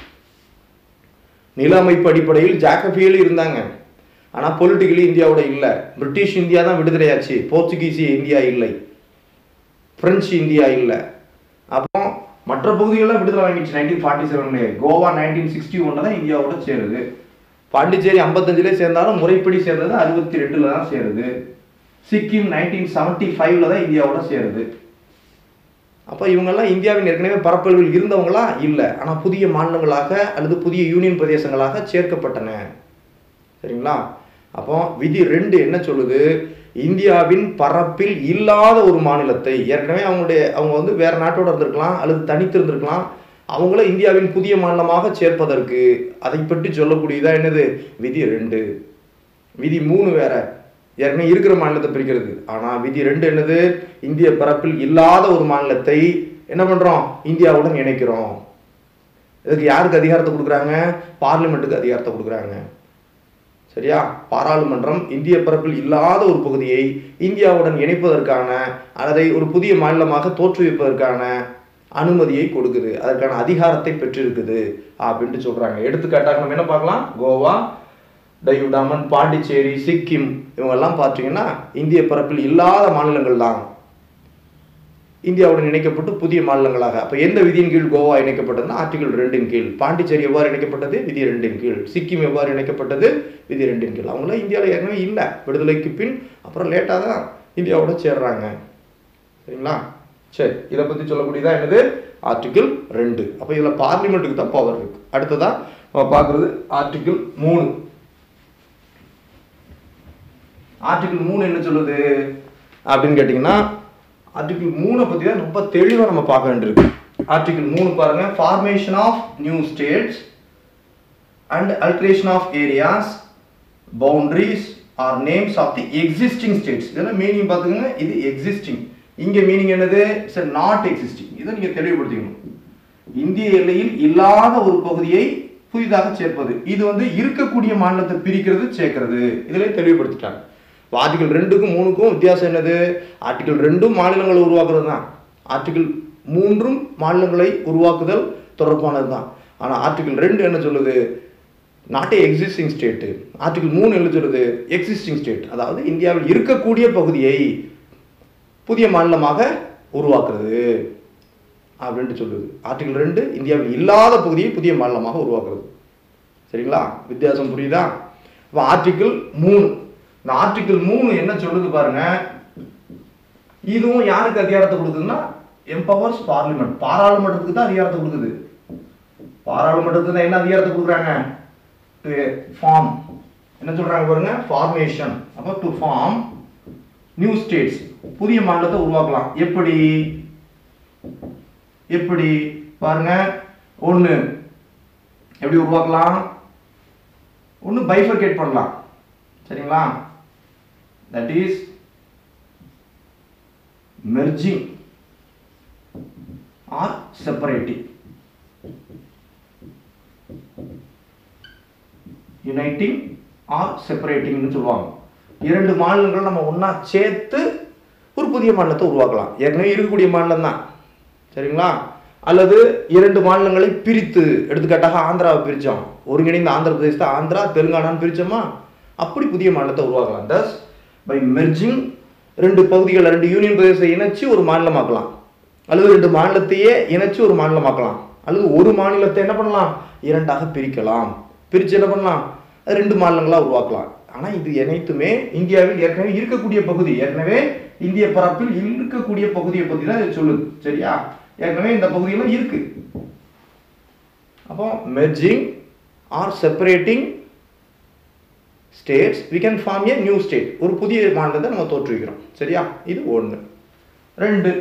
நில அமைப்பு அடிப்படையில் ஜாக்கபியல் இருந்தாங்க ஆனா பொலிட்டிக்கலி இந்தியாவோட இல்லை பிரிட்டிஷ் இந்தியா தான் விடுதலையாச்சு போர்ச்சுகீசிய இந்தியா இல்லை பிரெஞ்சு இந்தியா இல்லை அப்போ மற்ற பகுதிகளெல்லாம் விடுதலை வாங்கிடுச்சு நைன்டீன் ஃபார்ட்டி செவன்ல கோவா நைன்டீன் சிக்ஸ்டி ஒன்ல தான் இந்தியாவோட சேருது பாண்டிச்சேரி ஐம்பத்தஞ்சுல சேர்ந்தாலும் முறைப்படி சேர்ந்தது அறுபத்தி ரெண்டுல தான் சேருது சிக்கிம் நைன்டீன் செவன்டி ஃபைவ்ல தான் இந்தியாவோட சேருது அப்போ இவங்கெல்லாம் இந்தியாவின் ஏற்கனவே பரப்பளவில் இருந்தவங்களா இல்லை ஆனால் புதிய மாநிலங்களாக அல்லது புதிய யூனியன் பிரதேசங்களாக சேர்க்கப்பட்டன சரிங்களா அப்போ விதி ரெண்டு என்ன சொல்லுது இந்தியாவின் பரப்பில் இல்லாத ஒரு மாநிலத்தை ஏற்கனவே அவங்களுடைய அவங்க வந்து வேற நாட்டோட இருந்திருக்கலாம் அல்லது தனித்து இருந்திருக்கலாம் அவங்கள இந்தியாவின் புதிய மாநிலமாக சேர்ப்பதற்கு அதை பற்றி சொல்லக்கூடியதா என்னது விதி ரெண்டு விதி மூணு வேற ஏற்கனவே இருக்கிற மாநிலத்தை பிரிக்கிறது ஆனா விதி ரெண்டு என்னது இந்திய பரப்பில் இல்லாத ஒரு மாநிலத்தை என்ன பண்றோம் இந்தியாவுடன் இணைக்கிறோம் இதுக்கு யாருக்கு அதிகாரத்தை கொடுக்குறாங்க பார்லிமெண்ட்டுக்கு அதிகாரத்தை கொடுக்குறாங்க சரியா பாராளுமன்றம் இந்திய பரப்பில் இல்லாத ஒரு பகுதியை இந்தியாவுடன் இணைப்பதற்கான அதை ஒரு புதிய மாநிலமாக தோற்றுவிப்பதற்கான அனுமதியை கொடுக்குது அதற்கான அதிகாரத்தை பெற்றிருக்குது அப்படின்ட்டு சொல்றாங்க எடுத்துக்காட்டாக நம்ம என்ன பார்க்கலாம் கோவா டையூடாமன் பாண்டிச்சேரி சிக்கிம் இவங்கெல்லாம் பார்த்தீங்கன்னா இந்திய பரப்பில் இல்லாத மாநிலங்கள் தான் இந்தியாவுடன் இணைக்கப்பட்டு புதிய மாநிலங்களாக அப்போ எந்த விதியின் கீழ் கோவா இணைக்கப்பட்டதுன்னா ஆர்டிகல் ரெண்டின் கீழ் பாண்டிச்சேரி எவ்வாறு இணைக்கப்பட்டது விதி ரெண்டின் கீழ் சிக்கிம் எவ்வாறு இணைக்கப்பட்டது விதி ரெண்டின் கீழ் அவங்களாம் இந்தியாவில் ஏற்கனவே இல்லை விடுதலைக்கு பின் அப்புறம் லேட்டாக தான் இந்தியாவோட சேர்றாங்க சரிங்களா சரி இதை பற்றி சொல்லக்கூடியதா என்னது ஆர்டிகிள் ரெண்டு அப்போ இதில் பார்லிமெண்ட்டுக்கு தான் பவர் இருக்கு அடுத்ததா நம்ம பார்க்குறது ஆர்டிகிள் மூணு ஆர்டிகிள் மூணு என்ன சொல்லுது அப்படின்னு கேட்டிங்கன்னா ஆர்டிகிள் மூணை பற்றி தான் ரொம்ப தெளிவாக நம்ம பார்க்க வேண்டியிருக்கு ஆர்டிகிள் மூணு பாருங்க formation of new states and alteration of areas boundaries or names of the existing states இதெல்லாம் மீனிங் பார்த்துக்கோங்க இது எக்ஸிஸ்டிங் இங்கே மீனிங் என்னது இட்ஸ் நாட் எக்ஸிஸ்டிங் இதை நீங்கள் தெளிவுபடுத்திக்கணும் இந்திய எல்லையில் இல்லாத ஒரு பகுதியை புதிதாக சேர்ப்பது இது வந்து இருக்கக்கூடிய மாநிலத்தை பிரிக்கிறது சேர்க்கிறது இதிலே தெளிவுபடுத்திட்டாங்க ஆர்டிகல் ரெண்டுக்கும் மூணுக்கும் வித்தியாசம் என்னது ஆர்டிகல் ரெண்டும் மாநிலங்களை உருவாக்குறது தான் ஆர்டிகல் மூன்றும் மாநிலங்களை உருவாக்குதல் தொடர்பானது தான் ஆனால் ஆர்டிகல் ரெண்டு என்ன சொல்லுது நாட் எக்ஸிஸ்டிங் ஸ்டேட்டு ஆர்டிகல் மூணு என்ன சொல்லுது எக்ஸிஸ்டிங் ஸ்டேட் அதாவது இந்தியாவில் இருக்கக்கூடிய பகுதியை புதிய மாநிலமாக உருவாக்குறது அப்படின்ட்டு சொல்லுது ஆர்டிகல் ரெண்டு இந்தியாவில் இல்லாத பகுதியை புதிய மாநிலமாக உருவாக்குறது சரிங்களா வித்தியாசம் புரியுதா இப்போ ஆர்டிகிள் மூணு இந்த ஆர்டிகிள் மூணு என்ன சொல்லுது பாருங்க இதுவும் யாருக்கு அதிகாரத்தை கொடுக்குதுன்னா எம்பவர்ஸ் பார்லிமெண்ட் பாராளுமன்றத்துக்கு தான் அதிகாரத்தை கொடுக்குது பாராளுமன்றத்துக்கு தான் என்ன அதிகாரத்தை கொடுக்குறாங்க டு ஃபார்ம் என்ன சொல்றாங்க பாருங்க ஃபார்மேஷன் அப்போ டு ஃபார்ம் நியூ ஸ்டேட்ஸ் புதிய மாநிலத்தை உருவாக்கலாம் எப்படி எப்படி பாருங்க ஒன்று எப்படி உருவாக்கலாம் ஒன்று பைஃபர்கேட் பண்ணலாம் சரிங்களா that is merging or separating uniting or செப்பரேட்டிங்னு சொல்லுவாங்க இரண்டு மாநிலங்கள் நம்ம ஒன்றா சேர்த்து ஒரு புதிய மாநிலத்தை உருவாக்கலாம் ஏற்கனவே இருக்கக்கூடிய மாநிலம் தான் சரிங்களா அல்லது இரண்டு மாநிலங்களை பிரித்து எடுத்துக்காட்டாக ஆந்திராவை பிரித்தோம் ஒருங்கிணைந்த ஆந்திர பிரதேசத்தை ஆந்திரா தெலுங்கானான்னு பிரித்தோமா அப்படி புதிய மாநிலத்தை உருவாக்கலாம் தஸ் பை மெர்ஜிங் ரெண்டு பகுதிகளை ரெண்டு யூனியன் பிரதேசத்தை இணைச்சு ஒரு மாநிலமாக்கலாம் அல்லது ரெண்டு மாநிலத்தையே இணைச்சு ஒரு மாநிலமாக்கலாம் அல்லது ஒரு மாநிலத்தை என்ன பண்ணலாம் இரண்டாக பிரிக்கலாம் பிரித்து என்ன பண்ணலாம் அது ரெண்டு மாநிலங்களாக உருவாக்கலாம் ஆனால் இது அனைத்துமே இந்தியாவில் ஏற்கனவே இருக்கக்கூடிய பகுதி ஏற்கனவே இந்திய பரப்பில் இருக்கக்கூடிய பகுதியை பற்றி தான் இது சொல்லுது சரியா ஏற்கனவே இந்த பகுதியெல்லாம் இருக்கு அப்போ merging or separating states we can form a new state ஒரு புதிய மாநிலத்தை நம்ம தோற்றுவிக்கிறோம் சரியா இது ஒன்று ரெண்டு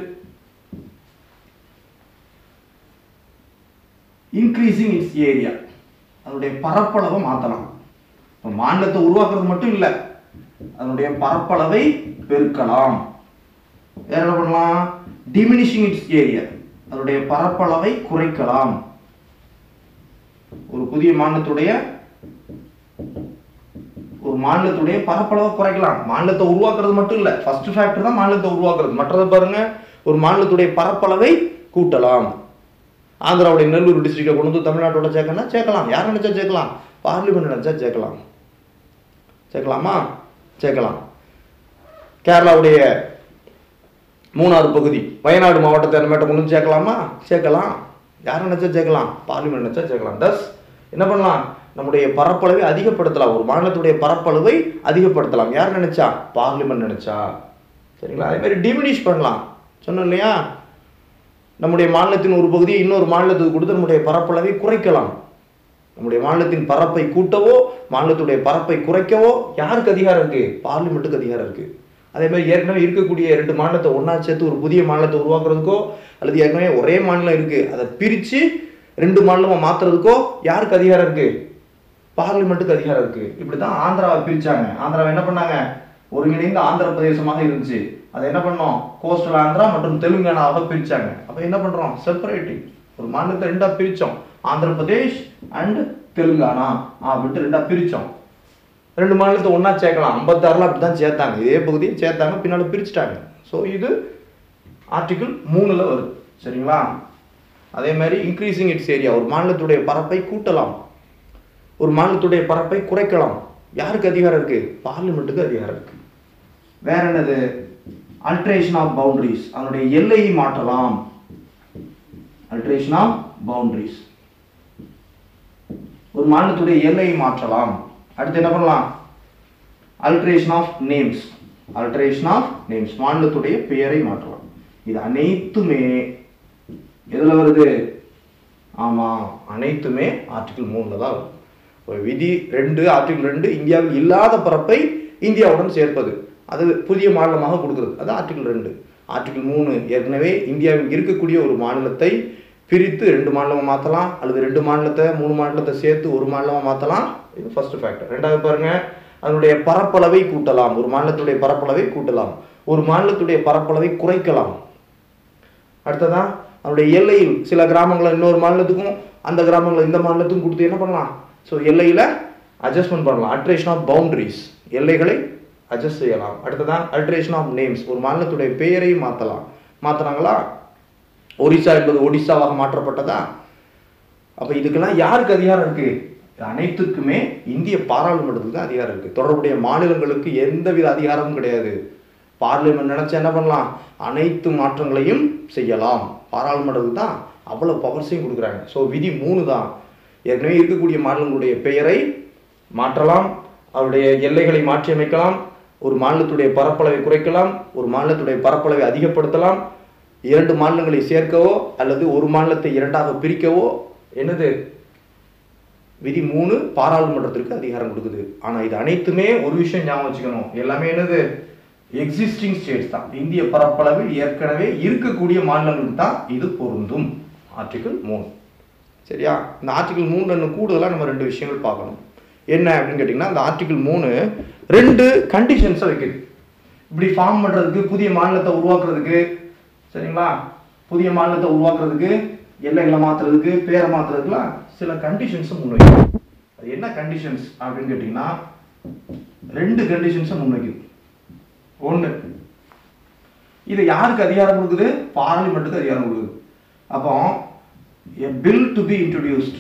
இன்க்ரீசிங் இட்ஸ் ஏரியா அதனுடைய பரப்பளவை மாற்றலாம் இப்போ மாநிலத்தை உருவாக்குறது மட்டும் இல்லை அதனுடைய பரப்பளவை பெருக்கலாம் வேற என்ன பண்ணலாம் டிமினிஷிங் இட்ஸ் ஏரியா அதனுடைய பரப்பளவை குறைக்கலாம் ஒரு புதிய மாநிலத்துடைய ஒரு மாநிலத்துடைய பரப்பளவை குறைக்கலாம் மாநிலத்தை உருவாக்குறது மட்டும் இல்லை ஃபர்ஸ்ட் ஃபேக்டர் தான் மாநிலத்தை உருவாக்குறது மற்றதை பாருங்க ஒரு மாநிலத்துடைய பரப்பளவை கூட்டலாம் ஆந்திராவுடைய நெல்லூர் டிஸ்ட்ரிக்டை கொண்டு வந்து தமிழ்நாட்டோட சேர்க்கணும் சேர்க்கலாம் யார் நினைச்சா சேர்க்கலாம் பார்லிமெண்ட் நினைச்சா சேர்க்கலாம் சேர்க்கலாமா சேர்க்கலாம் கேரளாவுடைய மூணாறு பகுதி வயநாடு மாவட்டத்தை அந்த மேட்டை கொண்டு வந்து சேர்க்கலாமா சேர்க்கலாம் யார் நினைச்சா சேர்க்கலாம் பார்லிமெண்ட் நினைச்சா சேர்க்கலாம் தஸ் என்ன பண்ணலாம் நம்முடைய பரப்பளவை அதிகப்படுத்தலாம் ஒரு மாநிலத்துடைய பரப்பளவை அதிகப்படுத்தலாம் யார் நினைச்சா பார்லிமெண்ட் நினைச்சா சரிங்களா அதே மாதிரி டிமினிஷ் பண்ணலாம் சொன்னோம் இல்லையா நம்முடைய மாநிலத்தின் ஒரு பகுதியை இன்னொரு மாநிலத்துக்கு கொடுத்து நம்முடைய பரப்பளவை குறைக்கலாம் நம்முடைய மாநிலத்தின் பரப்பை கூட்டவோ மாநிலத்துடைய பரப்பை குறைக்கவோ யாருக்கு அதிகாரம் இருக்கு பார்லிமெண்ட்டுக்கு அதிகாரம் இருக்கு அதே மாதிரி ஏற்கனவே இருக்கக்கூடிய ரெண்டு மாநிலத்தை ஒன்றா சேர்த்து ஒரு புதிய மாநிலத்தை உருவாக்குறதுக்கோ அல்லது ஏற்கனவே ஒரே மாநிலம் இருக்கு அதை பிரித்து ரெண்டு மாநிலமாக மாற்றுறதுக்கோ யாருக்கு அதிகாரம் இருக்கு பார்லிமெண்ட்டுக்கு அதிகாரம் இருக்கு இப்படி தான் ஆந்திராவை பிரிச்சாங்க ஆந்திராவை என்ன பண்ணாங்க ஒருங்கிணைந்த ஆந்திர பிரதேசமாக இருந்துச்சு அதை என்ன பண்ணோம் கோஸ்டல் ஆந்திரா மற்றும் தெலுங்கானாவாக பிரிச்சாங்க அப்போ என்ன பண்றோம் செப்பரேட்டிங் ஒரு மாநிலத்தை ரெண்டா பிரிச்சோம் ஆந்திர பிரதேஷ் அண்ட் தெலுங்கானா அப்படின்ட்டு ரெண்டா பிரிச்சோம் ரெண்டு மாநிலத்தை ஒண்ணா சேர்க்கலாம் ஐம்பத்தாறுல அப்படி தான் சேர்த்தாங்க இதே பகுதியை சேர்த்தாங்க பின்னால பிரிச்சுட்டாங்க ஸோ இது ஆர்டிகிள் மூணுல வருது சரிங்களா அதே மாதிரி இன்க்ரீசிங் இட்ஸ் ஏரியா ஒரு மாநிலத்துடைய பரப்பை கூட்டலாம் ஒரு மாநிலத்துடைய பரப்பை குறைக்கலாம் யாருக்கு அதிகாரம் இருக்கு பார்லிமெண்ட்டுக்கு அதிகாரம் இருக்கு வேற என்னது அல்ட்ரேஷன் ஆஃப் பவுண்டரிஸ் அதனுடைய எல்லையை மாற்றலாம் அல்ட்ரேஷன் ஆஃப் பவுண்டரிஸ் ஒரு மாநிலத்துடைய எல்லையை மாற்றலாம் அடுத்து என்ன பண்ணலாம் alteration of names alteration of names மாநிலத்துடைய பெயரை மாற்றலாம் இது அனைத்துமே எதுல வருது ஆமா அனைத்துமே ஆர்டிகிள் மூணுல தான் வரும் ஒரு விதி ரெண்டு ஆர்டிகிள் ரெண்டு இந்தியாவில் இல்லாத பரப்பை இந்தியாவுடன் சேர்ப்பது அது புதிய மாநிலமாக கொடுக்கிறது அது ஆர்டிகிள் ரெண்டு ஆர்டிகிள் மூணு ஏற்கனவே இந்தியாவில் இருக்கக்கூடிய ஒரு மாநிலத்தை பிரித்து ரெண்டு மாநிலமாக மாற்றலாம் அல்லது ரெண்டு மாநிலத்தை மூணு மாநிலத்தை சேர்த்து ஒரு மாநிலமாக மாற்றலாம் இது ஃபர்ஸ்ட் ஃபேக்டர் ரெண்டாவது பாருங்க அதனுடைய பரப்பளவை கூட்டலாம் ஒரு மாநிலத்துடைய பரப்பளவை கூட்டலாம் ஒரு மாநிலத்துடைய பரப்பளவை குறைக்கலாம் அடுத்ததா அதனுடைய எல்லையில் சில கிராமங்களை இன்னொரு மாநிலத்துக்கும் அந்த கிராமங்களை இந்த மாநிலத்துக்கும் கொடுத்து என்ன பண்ணலாம் ஸோ எல்லையில் அட்ஜஸ்ட்மெண்ட் பண்ணலாம் அல்ட்ரேஷன் ஆஃப் பவுண்டரிஸ் எல்லைகளை அட்ஜஸ்ட் செய்யலாம் அடுத்ததான் அல்ட்ரேஷன் ஆஃப் நேம்ஸ் ஒரு மாநிலத்துடைய பெயரை மாற்றலாம் மாற்றினாங்களா ஒரிசா என்பது ஒடிசாவாக மாற்றப்பட்டதா அப்போ இதுக்கெல்லாம் யாருக்கு அதிகாரம் இருக்கு இது அனைத்துக்குமே இந்திய பாராளுமன்றத்துக்கு தான் அதிகாரம் இருக்கு தொடர்புடைய மாநிலங்களுக்கு எந்தவித அதிகாரமும் கிடையாது பார்லிமெண்ட் நினைச்சா என்ன பண்ணலாம் அனைத்து மாற்றங்களையும் செய்யலாம் பாராளுமன்றத்துக்கு தான் அவ்வளோ பவர்ஸையும் கொடுக்குறாங்க ஸோ விதி மூணு தான் ஏற்கனவே இருக்கக்கூடிய மாநிலங்களுடைய பெயரை மாற்றலாம் அவருடைய எல்லைகளை மாற்றி அமைக்கலாம் ஒரு மாநிலத்துடைய பரப்பளவை குறைக்கலாம் ஒரு மாநிலத்துடைய பரப்பளவை அதிகப்படுத்தலாம் இரண்டு மாநிலங்களை சேர்க்கவோ அல்லது ஒரு மாநிலத்தை இரண்டாக பிரிக்கவோ என்னது விதி மூணு பாராளுமன்றத்திற்கு அதிகாரம் கொடுக்குது ஆனா இது அனைத்துமே ஒரு விஷயம் ஞாபகம் வச்சுக்கணும் எல்லாமே என்னது எக்ஸிஸ்டிங் ஸ்டேட்ஸ் தான் இந்திய பரப்பளவில் ஏற்கனவே இருக்கக்கூடிய மாநிலங்களுக்கு தான் இது பொருந்தும் ஆர்டிகிள் மூணு சரியா இந்த ஆர்டிகிள் மூணுல இன்னும் கூடுதலாக நம்ம ரெண்டு விஷயங்கள் பார்க்கணும் என்ன அப்படின்னு கேட்டிங்கன்னா இந்த ஆர்டிகிள் மூணு ரெண்டு கண்டிஷன்ஸை வைக்குது இப்படி ஃபார்ம் பண்ணுறதுக்கு புதிய மாநிலத்தை உருவாக்குறதுக்கு சரிங்களா புதிய மாநிலத்தை உருவாக்குறதுக்கு எல்லைகளை மாற்றுறதுக்கு பேரை மாற்றுறதுக்குலாம் சில கண்டிஷன்ஸும் முன்வைக்கும் அது என்ன கண்டிஷன்ஸ் அப்படின்னு கேட்டிங்கன்னா ரெண்டு கண்டிஷன்ஸை முன்வைக்குது ஒன்று இது யாருக்கு அதிகாரம் கொடுக்குது பார்லிமெண்ட்டுக்கு அதிகாரம் கொடுக்குது அப்போ a bill to be introduced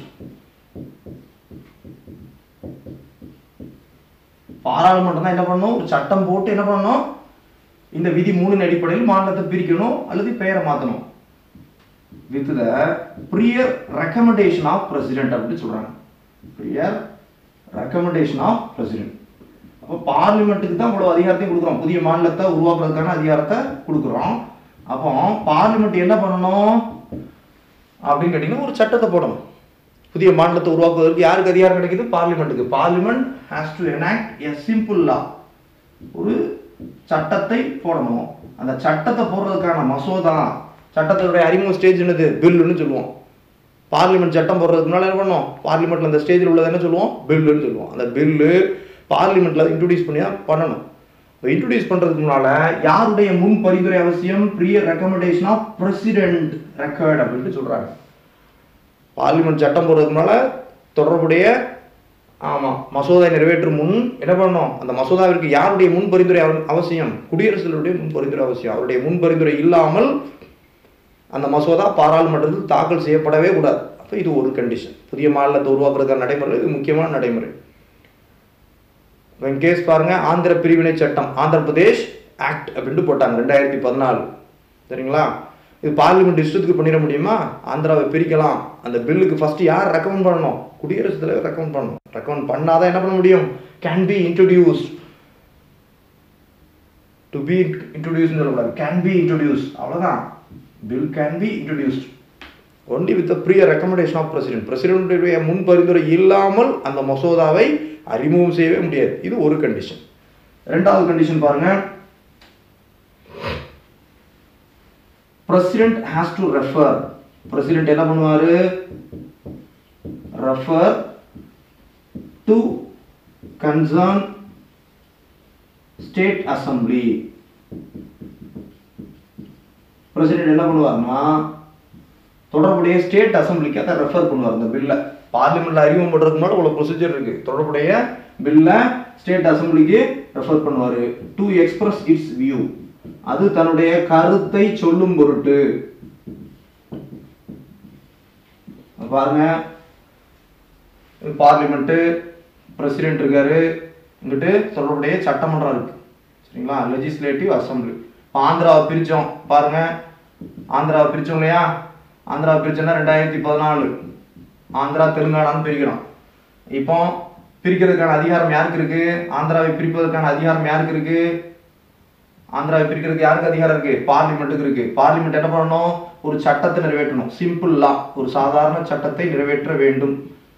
பாராளுமன்றம் தான் என்ன பண்ணணும் ஒரு சட்டம் போட்டு என்ன பண்ணணும் இந்த விதி மூணின் அடிப்படையில் மாநிலத்தை பிரிக்கணும் அல்லது பெயரை மாற்றணும் with the prior recommendation of president அப்படின்னு சொல்றாங்க ப்ரியர் ரெக்கமெண்டேஷன் ஆஃப் பிரசிடென்ட் அப்போ பார்லிமெண்ட்டுக்கு தான் இவ்வளோ அதிகாரத்தையும் கொடுக்குறோம் புதிய மாநிலத்தை உருவாக்குறதுக்கான அதிகாரத்தை கொடுக்குறோம் அப்போ பார்லிமெண்ட் என்ன பண்ணணும் அப்படின்னு கேட்டிங்கன்னா ஒரு சட்டத்தை போடணும் புதிய மாநிலத்தை உருவாக்குவதற்கு யாருக்கு அதிகாரம் கிடைக்குது பார்லிமெண்ட்டுக்கு parliament has to enact a simple law ஒரு சட்டத்தை போடணும் அந்த சட்டத்தை போடுறதுக்கான மசோதா சட்டத்தினுடைய அறிமுக ஸ்டேஜ் என்னது பில்லுன்னு சொல்லுவோம் பார்லிமெண்ட் சட்டம் போடுறதுக்கு முன்னாடி என்ன பண்ணோம் பார்லிமெண்ட்ல அந்த ஸ்டேஜில் உள்ளது என்ன சொல்லுவோம் பில்லுன்னு சொல்லுவோம் அந்த பில்லு பார்லிமெண்ட்ல இன்ட்ரடியூஸ் பண்ணி தான் பண்ணணும் இன்ட்ரடியூஸ் பண்றதுக்கு முன்னால யாருடைய முன் பரிந்துரை அவசியம் prior recommendation of president record அப்படின்ட்டு சொல்றாங்க பார்லிமெண்ட் சட்டம் போடுறதுக்கு முன்னால தொடர்புடைய ஆமா மசோதா நிறைவேற்றும் முன் என்ன பண்ணணும் அந்த மசோதாவிற்கு யாருடைய முன் பரிந்துரை அவ- அவசியம் குடியரசுத் தலைவருடைய முன் பரிந்துரை அவசியம் அவருடைய முன் பரிந்துரை இல்லாமல் அந்த மசோதா பாராளுமன்றத்தில் தாக்கல் செய்யப்படவே கூடாது அப்போ இது ஒரு கண்டிஷன் புதிய மாநிலத்தை உருவாக்குறதுக்கான நடைமுறை இது முக்கியமான நடைமுறை கேஸ் பாருங்க ஆந்திர பிரிவினை சட்டம் ஆந்திர பிரதேஷ் ஆக்ட் அப்படின்ட்டு போட்டாங்க ரெண்டாயிரத்தி பதினாலு சரிங்களா இது பார்லிமெண்ட் இஷ்டத்துக்கு பண்ணிட முடியுமா ஆந்திராவை பிரிக்கலாம் அந்த பில்லுக்கு ஃபர்ஸ்ட் யார் ரெக்கமெண்ட் பண்ணணும் குடியரசுத் தலைவர் ரெக்கமெண்ட் பண்ணணும் ரெக்கமெண்ட் பண்ணாதான் என்ன பண்ண முடியும் can be introduce to be introduce சொல்லக்கூடாது கேன் பி இன்ட்ரடியூஸ் அவ்வளோதான் bill can be introduced only with prior recommendation of president பிரசிடென்ட்டுடைய முன் பரிந்துரை இல்லாமல் அந்த மசோதாவை அறிமுகம் செய்யவே முடியாது இது ஒரு கண்டிஷன் ரெண்டாவது கண்டிஷன் பாருங்க president has to refer president என்ன பண்ணுவாரு refer to concern state assembly president என்ன பண்ணுவாருன்னா தொடர்புடைய ஸ்டேட் அசம்பிளிக்கு அதை ரெஃபர் பண்ணுவார் இந்த பில்லை பார்லிமெண்ட்ல அறிமுகம் பண்றதுக்கு முன்னாடி இவ்வளவு ப்ரொசீஜர் இருக்கு தொடர்புடைய பில்லை ஸ்டேட் அசம்பிளிக்கு ரெஃபர் பண்ணுவாரு டு எக்ஸ்பிரஸ் இட்ஸ் வியூ அது தன்னுடைய கருத்தை சொல்லும் பொருட்டு பாருங்க பார்லிமெண்ட்டு பிரசிடென்ட் இருக்காரு இங்கிட்டு தொடர்புடைய சட்டமன்றம் இருக்கு சரிங்களா லெஜிஸ்லேட்டிவ் அசம்பிளி இப்போ ஆந்திராவை பிரித்தோம் பாருங்க ஆந்திராவை பிரித்தோம் இல்லையா ஆந்திராவை பிரிச்சோம்னா ரெண்டாயிரத்தி பதினாலு ஆந்திரா தெலுங்கானான்னு பிரிக்கிறோம் இப்போ பிரிக்கிறதுக்கான அதிகாரம் யாருக்கு இருக்கு ஆந்திராவை பிரிப்பதற்கான அதிகாரம் யாருக்கு இருக்கு ஆந்திராவை பிரிக்கிறதுக்கு யாருக்கு அதிகாரம் இருக்கு பார்லிமெண்ட்டுக்கு இருக்கு பார்லிமெண்ட் என்ன பண்ணணும் ஒரு சட்டத்தை நிறைவேற்றணும் சிம்பிள் லா ஒரு சாதாரண சட்டத்தை நிறைவேற்ற வேண்டும்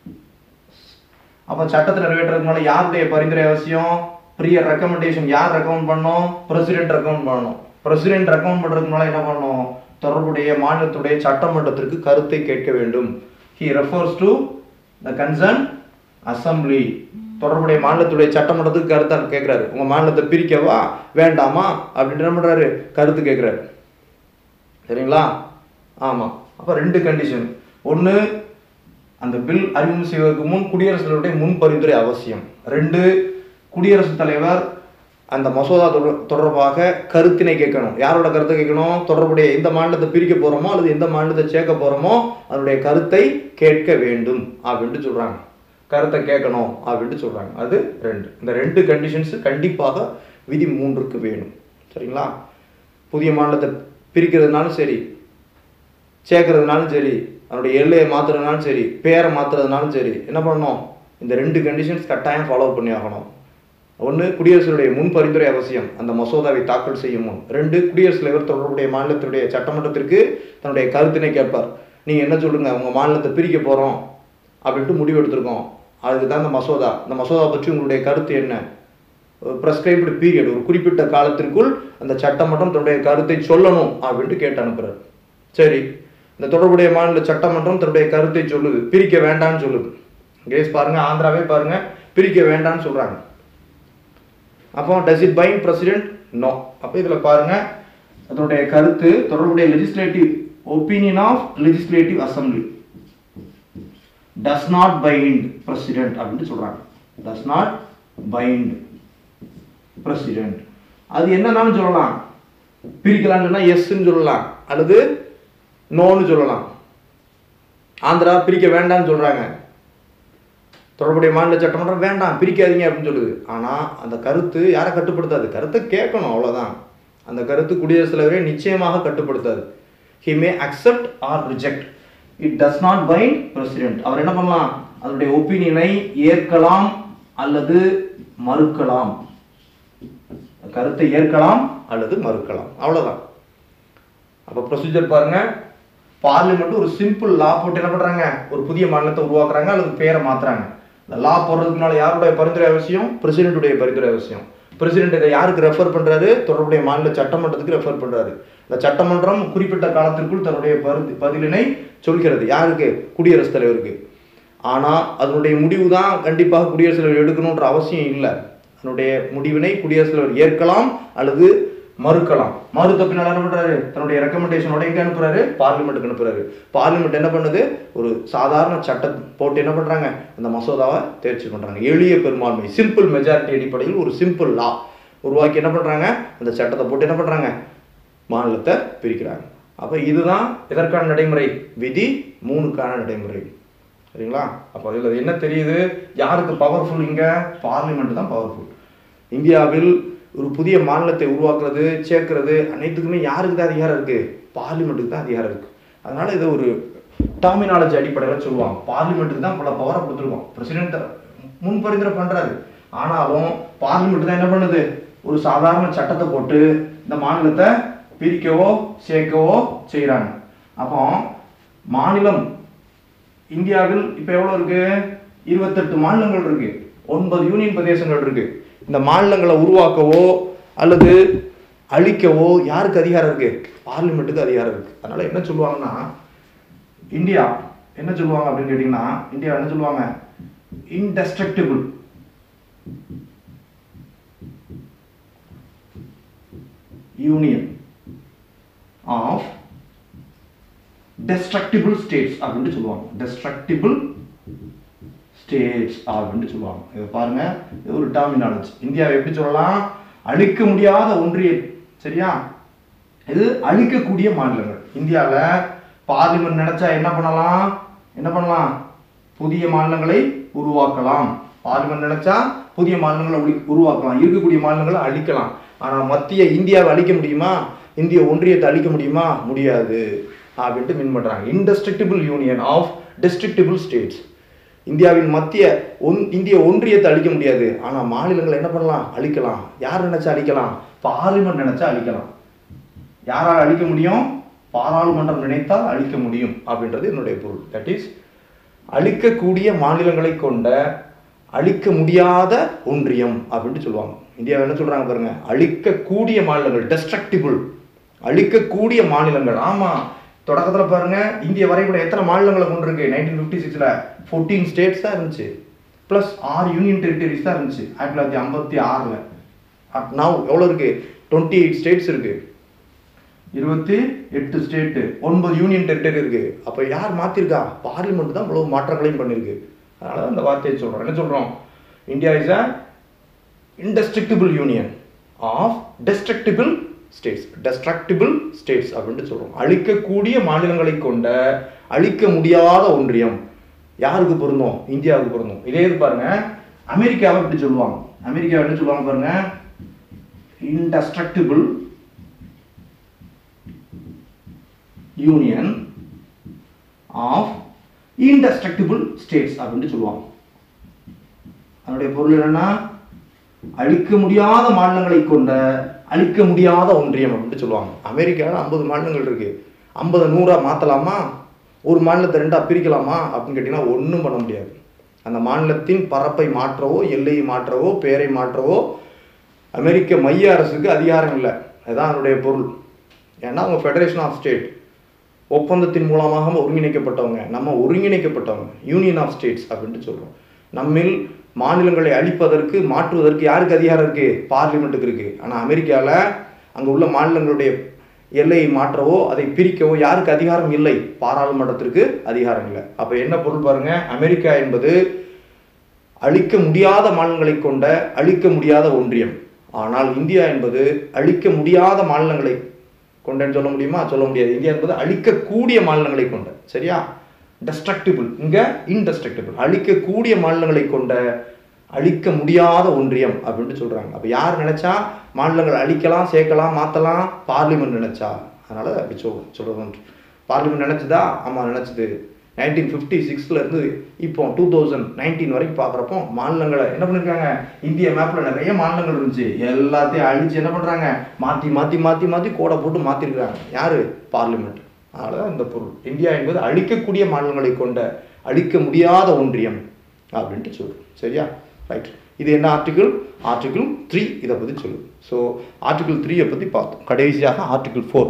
அப்ப சட்டத்தை நிறைவேற்றுறதுக்கு முன்னாடி யாருடைய பரிந்துரை அவசியம் ப்ரிய ரெக்கமெண்டேஷன் யார் ரெக்கமெண்ட் பண்ணணும் பிரசிடென்ட் ரெக்கமெண்ட் பண்ணணும் பிரசிடென்ட் ரெக்கமெண்ட் பண்றதுக்கு முன்னாடி என்ன பண்ணணும் தொடர்புடைய மாநிலத்துடைய சட்டமன்றத்திற்கு கருத்தை கேட்க வேண்டும் he refers to the concern assembly தொடர்புடைய மாநிலத்துடைய சட்டமன்றத்துக்கு கருத்தா கேட்குறாரு உங்க மாநிலத்தை பிரிக்கவா வேண்டாமா அப்படின்னு என்ன பண்றாரு கருத்து கேட்குறாரு சரிங்களா ஆமாம் அப்போ ரெண்டு கண்டிஷன் ஒன்று அந்த பில் அறிமுகம் செய்வதற்கு முன் குடியரசுத் தலைவருடைய முன் பரிந்துரை அவசியம் ரெண்டு குடியரசுத் தலைவர் அந்த மசோதா தொடர் தொடர்பாக கருத்தினை கேட்கணும் யாரோட கருத்தை கேட்கணும் தொடர்புடைய எந்த மாநிலத்தை பிரிக்க போகிறோமோ அல்லது எந்த மாநிலத்தை சேர்க்க போகிறோமோ அதனுடைய கருத்தை கேட்க வேண்டும் அப்படின்ட்டு சொல்கிறாங்க கருத்தை கேட்கணும் அப்படின்ட்டு சொல்கிறாங்க அது ரெண்டு இந்த ரெண்டு கண்டிஷன்ஸ் கண்டிப்பாக விதி மூன்றுக்கு வேணும் சரிங்களா புதிய மாநிலத்தை பிரிக்கிறதுனாலும் சரி சேர்க்கறதுனாலும் சரி அதனுடைய எல்லையை மாற்றுறதுனாலும் சரி பேரை மாற்றுறதுனாலும் சரி என்ன பண்ணணும் இந்த ரெண்டு கண்டிஷன்ஸ் கட்டாயம் ஃபாலோ பண்ணி ஆகணும் ஒன்று குடியரசுடைய முன் பரிந்துரை அவசியம் அந்த மசோதாவை தாக்கல் செய்யும் முன் ரெண்டு குடியரசுத் தலைவர் தொடர்புடைய மாநிலத்தினுடைய சட்டமன்றத்திற்கு தன்னுடைய கருத்தினை கேட்பார் நீங்கள் என்ன சொல்லுங்க உங்கள் மாநிலத்தை பிரிக்க போகிறோம் அப்படின்ட்டு முடிவு எடுத்திருக்கோம் அதுக்கு தான் இந்த மசோதா இந்த மசோதா பற்றி உங்களுடைய கருத்து என்ன ப்ரெஸ்கிரைப்டு பீரியட் ஒரு குறிப்பிட்ட காலத்திற்குள் அந்த சட்டமன்றம் தன்னுடைய கருத்தை சொல்லணும் அப்படின்ட்டு கேட்டு அனுப்புறாரு சரி இந்த தொடர்புடைய மாநில சட்டமன்றம் தன்னுடைய கருத்தை சொல்லுது பிரிக்க வேண்டாம்னு சொல்லுது கேஸ் பாருங்க ஆந்திராவே பாருங்க பிரிக்க வேண்டாம்னு சொல்றாங்க அப்போ does it bind president no அப்போ இதில் பாருங்க அதனுடைய கருத்து தொடர்புடைய legislative opinion of legislative assembly does not bind president அப்படின்னு சொல்றாங்க டஸ் நாட் பைண்ட் பிரசிடென்ட் அது என்னன்னாலும் சொல்லலாம் பிரிக்கலாம்னு சொன்னா எஸ்ன்னு சொல்லலாம் அல்லது நோன்னு சொல்லலாம் ஆந்திரா பிரிக்க வேண்டாம்னு சொல்றாங்க தொடர்புடைய மாநில சட்டமன்றம் வேண்டாம் பிரிக்காதீங்க அப்படின்னு சொல்லுது ஆனால் அந்த கருத்து யாரை கட்டுப்படுத்தாது கருத்தை கேட்கணும் அவ்வளோதான் அந்த கருத்து குடியரசுத் தலைவரை நிச்சயமாக கட்டுப்படுத்தாது he may accept or reject it does not bind president அவர் என்ன பண்ணலாம் அதனுடைய ஒப்பீனியனை ஏற்கலாம் அல்லது மறுக்கலாம் கருத்தை ஏற்கலாம் அல்லது மறுக்கலாம் அவ்வளவுதான் அப்போ ப்ரொசீஜர் பாருங்க பார்லிமெண்ட் ஒரு சிம்பிள் லா போட்டு என்ன பண்றாங்க ஒரு புதிய மாநிலத்தை உருவாக்குறாங்க அல்லது பேரை மாத்துறாங்க இந்த லா போடுறதுக்கு முன்னால யாருடைய பரிந்துரை அவசியம் பிரசிடென்ட்டுடைய பரிந்துரை அவசியம் பிரசிடென்ட் இதை யாருக்கு ரெஃபர் பண்றாரு தொடர்புடைய மாநில சட்டமன்றத்துக்கு ரெஃபர் பண்றாரு இந்த சட்டமன்றம் குறிப்பிட்ட காலத்திற்குள் தன்னுடைய பரிந்து பதிலினை சொல்கிறது யாருக்கு குடியரசுத் தலைவருக்கு ஆனா அதனுடைய முடிவு தான் கண்டிப்பாக குடியரசுத் தலைவர் எடுக்கணுன்ற அவசியம் இல்லை அதனுடைய முடிவினை குடியரசுத் தலைவர் ஏற்கலாம் அல்லது மறுக்கலாம் மறுத்த பின்னால் என்ன பண்றாரு தன்னுடைய ரெக்கமெண்டேஷனோட எங்க அனுப்புறாரு பார்லிமெண்ட்டுக்கு அனுப்புறாரு பார்லிமெண்ட் என்ன பண்ணுது ஒரு சாதாரண சட்டம் போட்டு என்ன பண்றாங்க அந்த மசோதாவை தேர்ச்சி பண்றாங்க எளிய பெரும்பான்மை சிம்பிள் மெஜாரிட்டி அடிப்படையில் ஒரு சிம்பிள் லா உருவாக்கி என்ன பண்றாங்க அந்த சட்டத்தை போட்டு என்ன பண்றாங்க மாநிலத்தை பிரிக்கிறாங்க அப்ப இதுதான் எதற்கான நடைமுறை விதி மூணுக்கான நடைமுறை சரிங்களா அப்போ இதில் என்ன தெரியுது யாருக்கு பவர்ஃபுல் இங்க பார்லிமெண்ட் தான் பவர்ஃபுல் இந்தியாவில் ஒரு புதிய மாநிலத்தை உருவாக்குறது சேர்க்கறது அனைத்துக்குமே யாருக்கு தான் அதிகாரம் இருக்கு பார்லிமெண்ட்டுக்கு தான் அதிகாரம் இருக்கு அதனால இதை ஒரு டெர்மினாலஜி அடிப்படையில் சொல்லுவாங்க பார்லிமெண்ட்டுக்கு தான் பல பவரை கொடுத்துருக்கோம் பிரசிடென்ட் முன் பரிந்துரை பண்றாரு ஆனாலும் பார்லிமெண்ட் தான் என்ன பண்ணுது ஒரு சாதாரண சட்டத்தை போட்டு இந்த மாநிலத்தை பிரிக்கவோ சேர்க்கவோ செய்கிறாங்க அப்போ மாநிலம் இந்தியாவில் இப்போ எவ்வளோ இருக்கு இருபத்தெட்டு மாநிலங்கள் இருக்கு ஒன்பது யூனியன் பிரதேசங்கள் இருக்கு இந்த மாநிலங்களை உருவாக்கவோ அல்லது அழிக்கவோ யாருக்கு அதிகாரம் இருக்கு பார்லிமெண்ட்டுக்கு அதிகாரம் இருக்கு அதனால என்ன சொல்லுவாங்கன்னா இந்தியா என்ன சொல்லுவாங்க அப்படின்னு கேட்டிங்கன்னா இந்தியா என்ன சொல்லுவாங்க indestructible union of destructible states அப்படின்ட்டு சொல்லுவாங்க டெஸ்ட்ரக்டிபிள் ஸ்டேட்ஸ் அப்படின்ட்டு சொல்லுவாங்க இதை பாருங்க இது ஒரு டெர்மினாலஜி இந்தியாவை எப்படி சொல்லலாம் அழிக்க முடியாத ஒன்றிய சரியா இது அழிக்கக்கூடிய மாநிலங்கள் இந்தியாவில் பார்லிமெண்ட் நினைச்சா என்ன பண்ணலாம் என்ன பண்ணலாம் புதிய மாநிலங்களை உருவாக்கலாம் பார்லிமெண்ட் நினைச்சா புதிய மாநிலங்களை உரி- உருவாக்கலாம் இருக்கக்கூடிய மாநிலங்களை அழிக்கலாம் ஆனால் மத்திய இந்தியாவை அழிக்க முடியுமா இந்திய ஒன்றியத்தை அழிக்க முடியுமா முடியாது அப்படின்ட்டு மின் பண்றாங்க indestructible union of destructible states இந்தியாவின் மத்திய ஒன் இந்திய ஒன்றியத்தை அழிக்க முடியாது ஆனால் மாநிலங்களை என்ன பண்ணலாம் அழிக்கலாம் யார் நினைச்சா அழிக்கலாம் பார்லிமெண்ட் நினைச்சா அழிக்கலாம் யாரால் அழிக்க முடியும் பாராளுமன்றம் நினைத்தால் அழிக்க முடியும் அப்படின்றது என்னுடைய பொருள் தட் இஸ் அழிக்கக்கூடிய மாநிலங்களை கொண்ட அழிக்க முடியாத ஒன்றியம் அப்படின்ட்டு சொல்லுவாங்க இந்தியாவை என்ன சொல்றாங்க பாருங்க அழிக்கக்கூடிய மாநிலங்கள் டெஸ்ட்ரக்டிபிள் அழிக்கக்கூடிய மாநிலங்கள் ஆமா தொடக்கத்துல பாருங்க இந்திய வரைபடம் எத்தனை மாநிலங்களை கொண்டிருக்கு நைன்டீன் ஃபிஃப்டி சிக்ஸ்ல ஃபோர்டீன் ஸ்டேட்ஸ் தான் இருந்துச்சு ப்ளஸ் ஆறு யூனியன் டெரிட்டரிஸ் தான் இருந்துச்சு ஆயிரத்தி தொள்ளாயிரத்தி ஐம்பத்தி ஆறில் now எவ்வளோ இருக்கு டுவெண்ட்டி எயிட் ஸ்டேட்ஸ் இருக்கு இருபத்தி எட்டு ஸ்டேட்டு ஒன்பது யூனியன் டெரிட்டரி இருக்கு அப்போ யார் மாற்றிருக்கா பார்லிமெண்ட் தான் இவ்வளவு மாற்றங்களையும் பண்ணியிருக்கு அதனால தான் அந்த வார்த்தையை சொல்கிறோம் என்ன சொல்கிறோம் India is a indestructible union of destructible states destructible states அப்படின்ட்டு சொல்கிறோம் அழிக்கக்கூடிய மாநிலங்களை கொண்ட அழிக்க முடியாத ஒன்றியம் யாருக்கு பொருந்தும் இந்தியாவுக்கு பொருந்தும் இதே இது பாருங்க அமெரிக்காவை இப்படி சொல்லுவாங்க அமெரிக்கா என்ன சொல்லுவாங்க பாருங்க indestructible union of indestructible states அப்படின்ட்டு சொல்லுவாங்க அதனுடைய பொருள் என்னன்னா அழிக்க முடியாத மாநிலங்களை கொண்ட அழிக்க முடியாத ஒன்றியம் அப்படின்ட்டு சொல்லுவாங்க அமெரிக்காவில் ஐம்பது மாநிலங்கள் இருக்கு ஐம்பது நூறா மாற்றலாமா ஒரு மாநிலத்தை ரெண்டா பிரிக்கலாமா அப்படின்னு கேட்டிங்கன்னா ஒன்றும் பண்ண முடியாது அந்த மாநிலத்தின் பரப்பை மாற்றவோ எல்லையை மாற்றவோ பெயரை மாற்றவோ அமெரிக்க மைய அரசுக்கு அதிகாரம் இல்லை அதுதான் அதனுடைய பொருள் ஏன்னா அவங்க ஃபெடரேஷன் ஆஃப் ஸ்டேட் ஒப்பந்தத்தின் மூலமாக ஒருங்கிணைக்கப்பட்டவங்க நம்ம ஒருங்கிணைக்கப்பட்டவங்க யூனியன் ஆஃப் ஸ்டேட்ஸ் அப்படின்ட்டு சொல்கிறோம் நம்மில் மாநிலங்களை அழிப்பதற்கு மாற்றுவதற்கு யாருக்கு அதிகாரம் இருக்கு பார்லிமெண்ட்டுக்கு இருக்கு ஆனால் அமெரிக்காவில் அங்கே உள்ள மாநிலங்களுடைய எல்லையை மாற்றவோ அதை பிரிக்கவோ யாருக்கு அதிகாரம் இல்லை பாராளுமன்றத்திற்கு அதிகாரம் இல்லை அப்போ என்ன பொருள் பாருங்க அமெரிக்கா என்பது அழிக்க முடியாத மாநிலங்களை கொண்ட அழிக்க முடியாத ஒன்றியம் ஆனால் இந்தியா என்பது அழிக்க முடியாத மாநிலங்களை கொண்டேன்னு சொல்ல முடியுமா சொல்ல முடியாது இந்தியா என்பது அழிக்கக்கூடிய மாநிலங்களை கொண்ட சரியா டெஸ்ட்ரக்டிபிள் இங்க இன்டெஸ்ட்ரக்டிபிள் அழிக்கக்கூடிய மாநிலங்களை கொண்ட அழிக்க முடியாத ஒன்றியம் அப்படின்ட்டு சொல்றாங்க அப்ப யார் நினைச்சா மாநிலங்கள் அழிக்கலாம் சேர்க்கலாம் மாத்தலாம் பார்லிமெண்ட் நினைச்சா அதனால அப்படி சொல் சொல்றது பார்லிமெண்ட் நினைச்சதா ஆமா நினைச்சது நைன்டீன் ஃபிஃப்டி சிக்ஸ்ல இருந்து இப்போ டூ தௌசண்ட் நைன்டீன் வரைக்கும் பார்க்குறப்போ மாநிலங்களை என்ன பண்ணிருக்காங்க இந்திய மேப்ல நிறைய மாநிலங்கள் இருந்துச்சு எல்லாத்தையும் அழிச்சு என்ன பண்றாங்க மாத்தி மாத்தி மாத்தி மாத்தி கோடை போட்டு மாத்திருக்காங்க யாரு பார்லிமெண்ட் அதனால இந்த பொருள் இந்தியா என்பது அழிக்கக்கூடிய மாநிலங்களை கொண்ட அழிக்க முடியாத ஒன்றியம் அப்படின்ட்டு சொல்றோம் சரியா ரைட் இது என்ன ஆர்டிகிள் ஆர்டிகிள் த்ரீ இதை பற்றி சொல்லு ஸோ ஆர்டிகிள் த்ரீயை பற்றி பார்த்தோம் கடைசியாக ஆர்டிகிள் ஃபோர்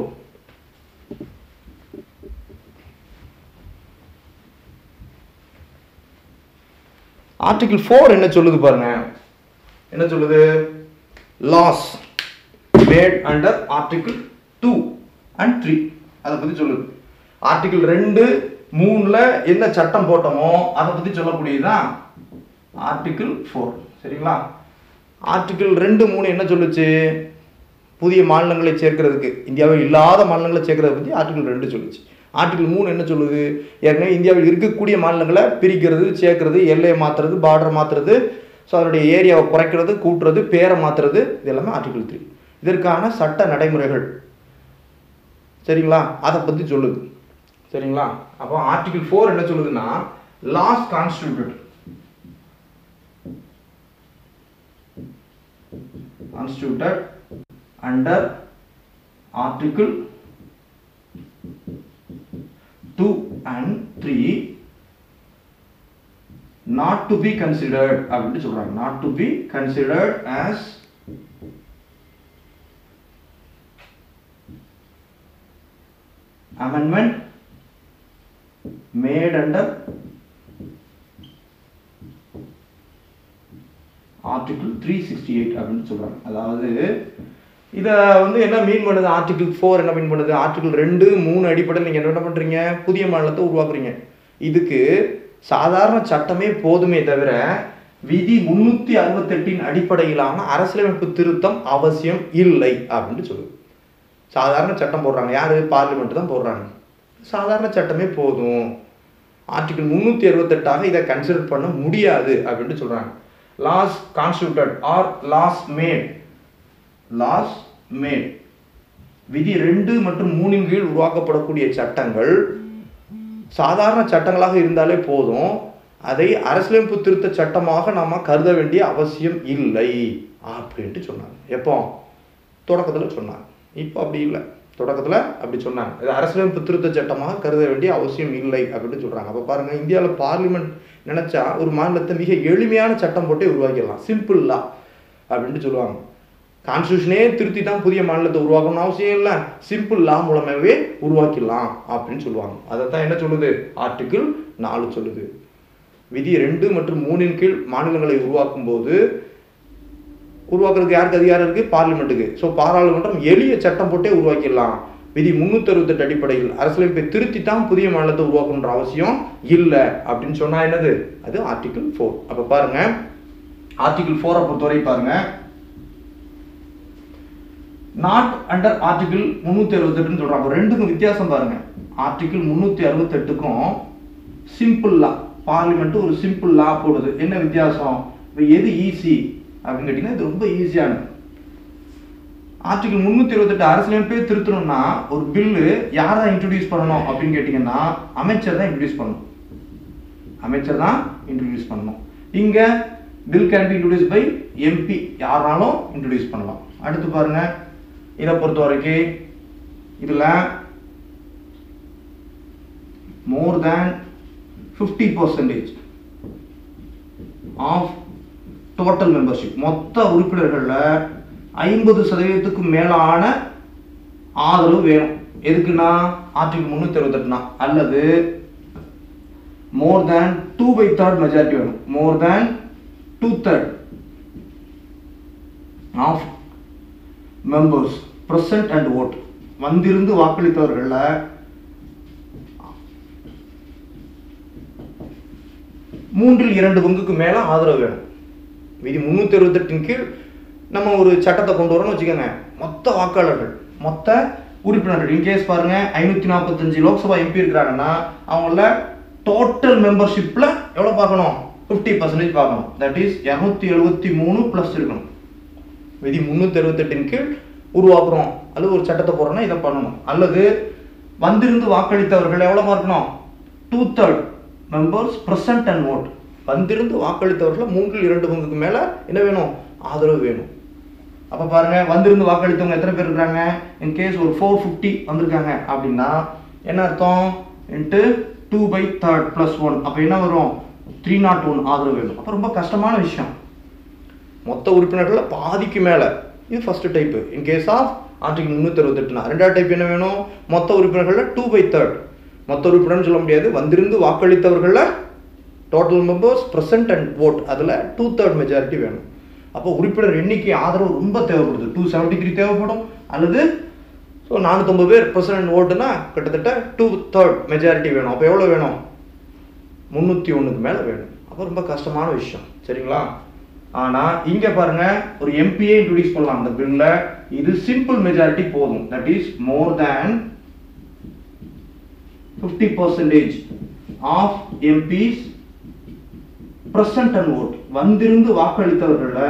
ஆர்டிகிள் ஃபோர் என்ன சொல்லுது பாருங்க என்ன சொல்லுது laws made under article two and three அதை பற்றி சொல்லுது ஆர்டிகிள் ரெண்டு மூணுல என்ன சட்டம் போட்டோமோ அதை பற்றி சொல்லக்கூடியதுதான் ஆர்டிகிள் ஃபோர் சரிங்களா ஆர்டிகிள் ரெண்டு மூணு என்ன சொல்லுச்சு புதிய மாநிலங்களை சேர்க்கிறதுக்கு இந்தியாவில் இல்லாத மாநிலங்களை சேர்க்கறதை பற்றி ஆர்டிகிள் ரெண்டு சொல்லுச்சு ஆர்டிகிள் மூணு என்ன சொல்லுது ஏற்கனவே இந்தியாவில் இருக்கக்கூடிய மாநிலங்களை பிரிக்கிறது சேர்க்கறது எல்லையை மாற்றுறது பார்டர் மாற்றுறது ஸோ அதனுடைய ஏரியாவை குறைக்கிறது கூட்டுறது பேரை மாற்றுறது இது எல்லாமே ஆர்டிகிள் த்ரீ இதற்கான சட்ட நடைமுறைகள் சரிங்களா அதை பற்றி சொல்லுது சரிங்களா அப்போ ஆர்டிகிள் ஃபோர் என்ன சொல்லுதுன்னா laws constituted constituted under article 2 and 3 not to be considered அப்படின்னு சொல்றாங்க not to be considered as amendment made under article three sixty eight அப்படின்னு சொல்கிறாங்க அதாவது இதை வந்து என்ன மீன் பண்ணுது ஆர்டிகிள் ஃபோர் என்ன மீன் பண்ணுது ஆர்டிகிள் ரெண்டு மூணு அடிப்படையில் நீங்கள் என்ன பண்ணுறீங்க புதிய மாநிலத்தை உருவாக்குறீங்க இதுக்கு சாதாரண சட்டமே போதுமே தவிர விதி முன்னூற்றி அறுபத்தெட்டின் அடிப்படையிலான அரசியலமைப்பு திருத்தம் அவசியம் இல்லை அப்படின்னு சொல்லுது சாதாரண சட்டம் போடுறாங்க யார் பார்லிமெண்ட் தான் போடுறாங்க சாதாரண சட்டமே போதும் ஆர்டிகிள் முந்நூற்றி அறுபத்தெட்டாக இதை கன்சிடர் பண்ண முடியாது அப்படின்ட்டு சொல்கிறாங்க laws constituted or laws made laws made விதி ரெண்டு மற்றும் மூணின் கீழ் உருவாக்கப்படக்கூடிய சட்டங்கள் சாதாரண சட்டங்களாக இருந்தாலே போதும் அதை அரசியலமைப்பு திருத்த சட்டமாக நாம கருத வேண்டிய அவசியம் இல்லை அப்படின்ட்டு சொன்னாங்க எப்போ தொடக்கத்தில் சொன்னாங்க இப்போ அப்படி இல்லை தொடக்கத்தில் அப்படி சொன்னாங்க இது அரசியலமைப்பு திருத்த சட்டமாக கருத வேண்டிய அவசியம் இல்லை அப்படின்னு சொல்கிறாங்க அப்போ பாருங்கள் இந்தியாவில் பார்லிமெண்ட் நினச்சா ஒரு மாநிலத்தை மிக எளிமையான சட்டம் போட்டே உருவாக்கிடலாம் சிம்பிள் லா அப்படின்ட்டு சொல்லுவாங்க கான்ஸ்டியூஷனே திருத்தி தான் புதிய மாநிலத்தை உருவாக்கணும்னு அவசியம் இல்லை சிம்பிள் லா மூலமாகவே உருவாக்கிடலாம் அப்படின்னு சொல்லுவாங்க அதை தான் என்ன சொல்லுது ஆர்டிகிள் நாலு சொல்லுது விதி ரெண்டு மற்றும் மூணின் கீழ் மாநிலங்களை உருவாக்கும் போது உருவாக்குறதுக்கு யாருக்கு அதிகாரம் இருக்கு பார்லிமெண்ட்டுக்கு ஸோ பாராளுமன்றம் எளிய சட்டம் போட்டே உருவாக்கிடலாம் விதி முன்னூத்தி அறுபத்தெட்டு அடிப்படையில் அரசியலமைப்பை திருத்தி தான் புதிய மாநிலத்தை உருவாக்கணுன்ற அவசியம் இல்லை அப்படின்னு சொன்னா என்னது அது ஆர்டிகிள் ஃபோர் அப்ப பாருங்க ஆர்டிகிள் ஃபோரை பொறுத்தவரை பாருங்க நாட் அண்டர் ஆர்டிகிள் முன்னூத்தி அறுபத்தெட்டுன்னு சொல்றாங்க அப்ப ரெண்டுக்கும் வித்தியாசம் பாருங்க ஆர்டிகிள் முன்னூத்தி அறுபத்தெட்டுக்கும் சிம்பிள் லா பார்லிமெண்ட் ஒரு சிம்பிள் லா போடுது என்ன வித்தியாசம் இப்போ எது ஈஸி அப்படின்னு கேட்டீங்கன்னா இது ரொம்ப ஈஸியானது ஆர்டிகல் முந்நூற்றி இருபத்தெட்டு அரசியலமைப்பே திருத்தணும்னா ஒரு பில்லு யார் தான் இன்ட்ரடியூஸ் பண்ணணும் அப்படின்னு கேட்டிங்கன்னா அமைச்சர் தான் இன்ட்ரடியூஸ் பண்ணணும் அமைச்சர் தான் இன்ட்ரடியூஸ் பண்ணணும் இங்க bill can be introduce by MP யாராலும் இன்ட்ரடியூஸ் பண்ணலாம் அடுத்து பாருங்க இதை பொறுத்த வரைக்கும் இதுல more than fifty percentage of total membership மொத்த உறுப்பினர்கள்ல ஐம்பது சதவீதத்துக்கு மேலான ஆதரவு வேணும் எதுக்குன்னா ஆர்டிகல் முன்னூத்தி அறுபத்தெட்டுனா அல்லது more than two by third majority வேணும் more than two third of members present and vote வந்திருந்து வாக்களித்தவர்கள்ல மூன்றில் இரண்டு பங்குக்கு மேல ஆதரவு வேணும் விதி முன்னூத்தி அறுபத்தெட்டின் கீழ் நம்ம ஒரு சட்டத்தை கொண்டு வரோம்னு வச்சுக்கோங்க மொத்த வாக்காளர்கள் மொத்த உறுப்பினர்கள் இன்கேஸ் பாருங்க ஐநூத்தி நாற்பத்தஞ்சு லோக்சபா எம்பி இருக்கிறாங்கன்னா அவங்கள டோட்டல் மெம்பர்ஷிப்ல எவ்வளவு பார்க்கணும் ஃபிஃப்டி பர்சன்டேஜ் பார்க்கணும் தட் இஸ் இரநூத்தி எழுபத்தி மூணு ப்ளஸ் இருக்கணும் விதி முன்னூத்தி அறுபத்தெட்டின் கீழ் உருவாக்குறோம் அல்லது ஒரு சட்டத்தை போடுறோம்னா இதை பண்ணணும் அல்லது வந்திருந்து வாக்களித்தவர்கள் எவ்வளவு இருக்கணும் two third members present and vote வந்திருந்து வாக்களித்தவர்கள் மூன்றில் இரண்டு பங்குக்கு மேல என்ன வேணும் ஆதரவு வேணும் அப்ப பாருங்க வந்திருந்து வாக்களித்தவங்க எத்தனை பேர் இருக்காங்க இன் கேஸ் ஒரு ஃபோர் ஃபிஃப்டி வந்திருக்காங்க அப்படின்னா என்ன அர்த்தம் into two by third plus one அப்போ என்ன வரும் த்ரீ நாட் ஒன் ஆதரவு வேணும் அப்போ ரொம்ப கஷ்டமான விஷயம் மொத்த உறுப்பினர்கள்ல பாதிக்கு மேல இது first type in case of article முந்நூற்றி அறுபத்தெட்டுனா ரெண்டாவது டைப் என்ன வேணும் மொத்த உறுப்பினர்கள்ல டூ பை தேர்ட் மொத்த உறுப்பினர்னு சொல்ல முடியாது வந்திருந்து வாக்களித்தவர்கள்ல total members present and vote அதில் டூ தேர்ட் மெஜாரிட்டி வேணும் அப்போ உறுப்பினர் எண்ணிக்கை ஆதரவு ரொம்ப தேவைப்படுது டூ செவன்ட்டி த்ரீ தேவைப்படும் அல்லது ஸோ நானூற்றம்பது பேர் பிரசிடென்ட் ஓட்டுனா கிட்டத்தட்ட டூ தேர்ட் மெஜாரிட்டி வேணும் அப்போ எவ்வளோ வேணும் முந்நூற்றி ஒன்றுக்கு மேலே வேணும் அப்போ ரொம்ப கஷ்டமான விஷயம் சரிங்களா ஆனால் இங்கே பாருங்க ஒரு எம்பியே இன்ட்ரடியூஸ் பண்ணலாம் அந்த பில்ல இது சிம்பிள் மெஜாரிட்டி போதும் that is more than fifty percentage of MPs present and vote வந்திருந்து வாக்களித்தவர்கள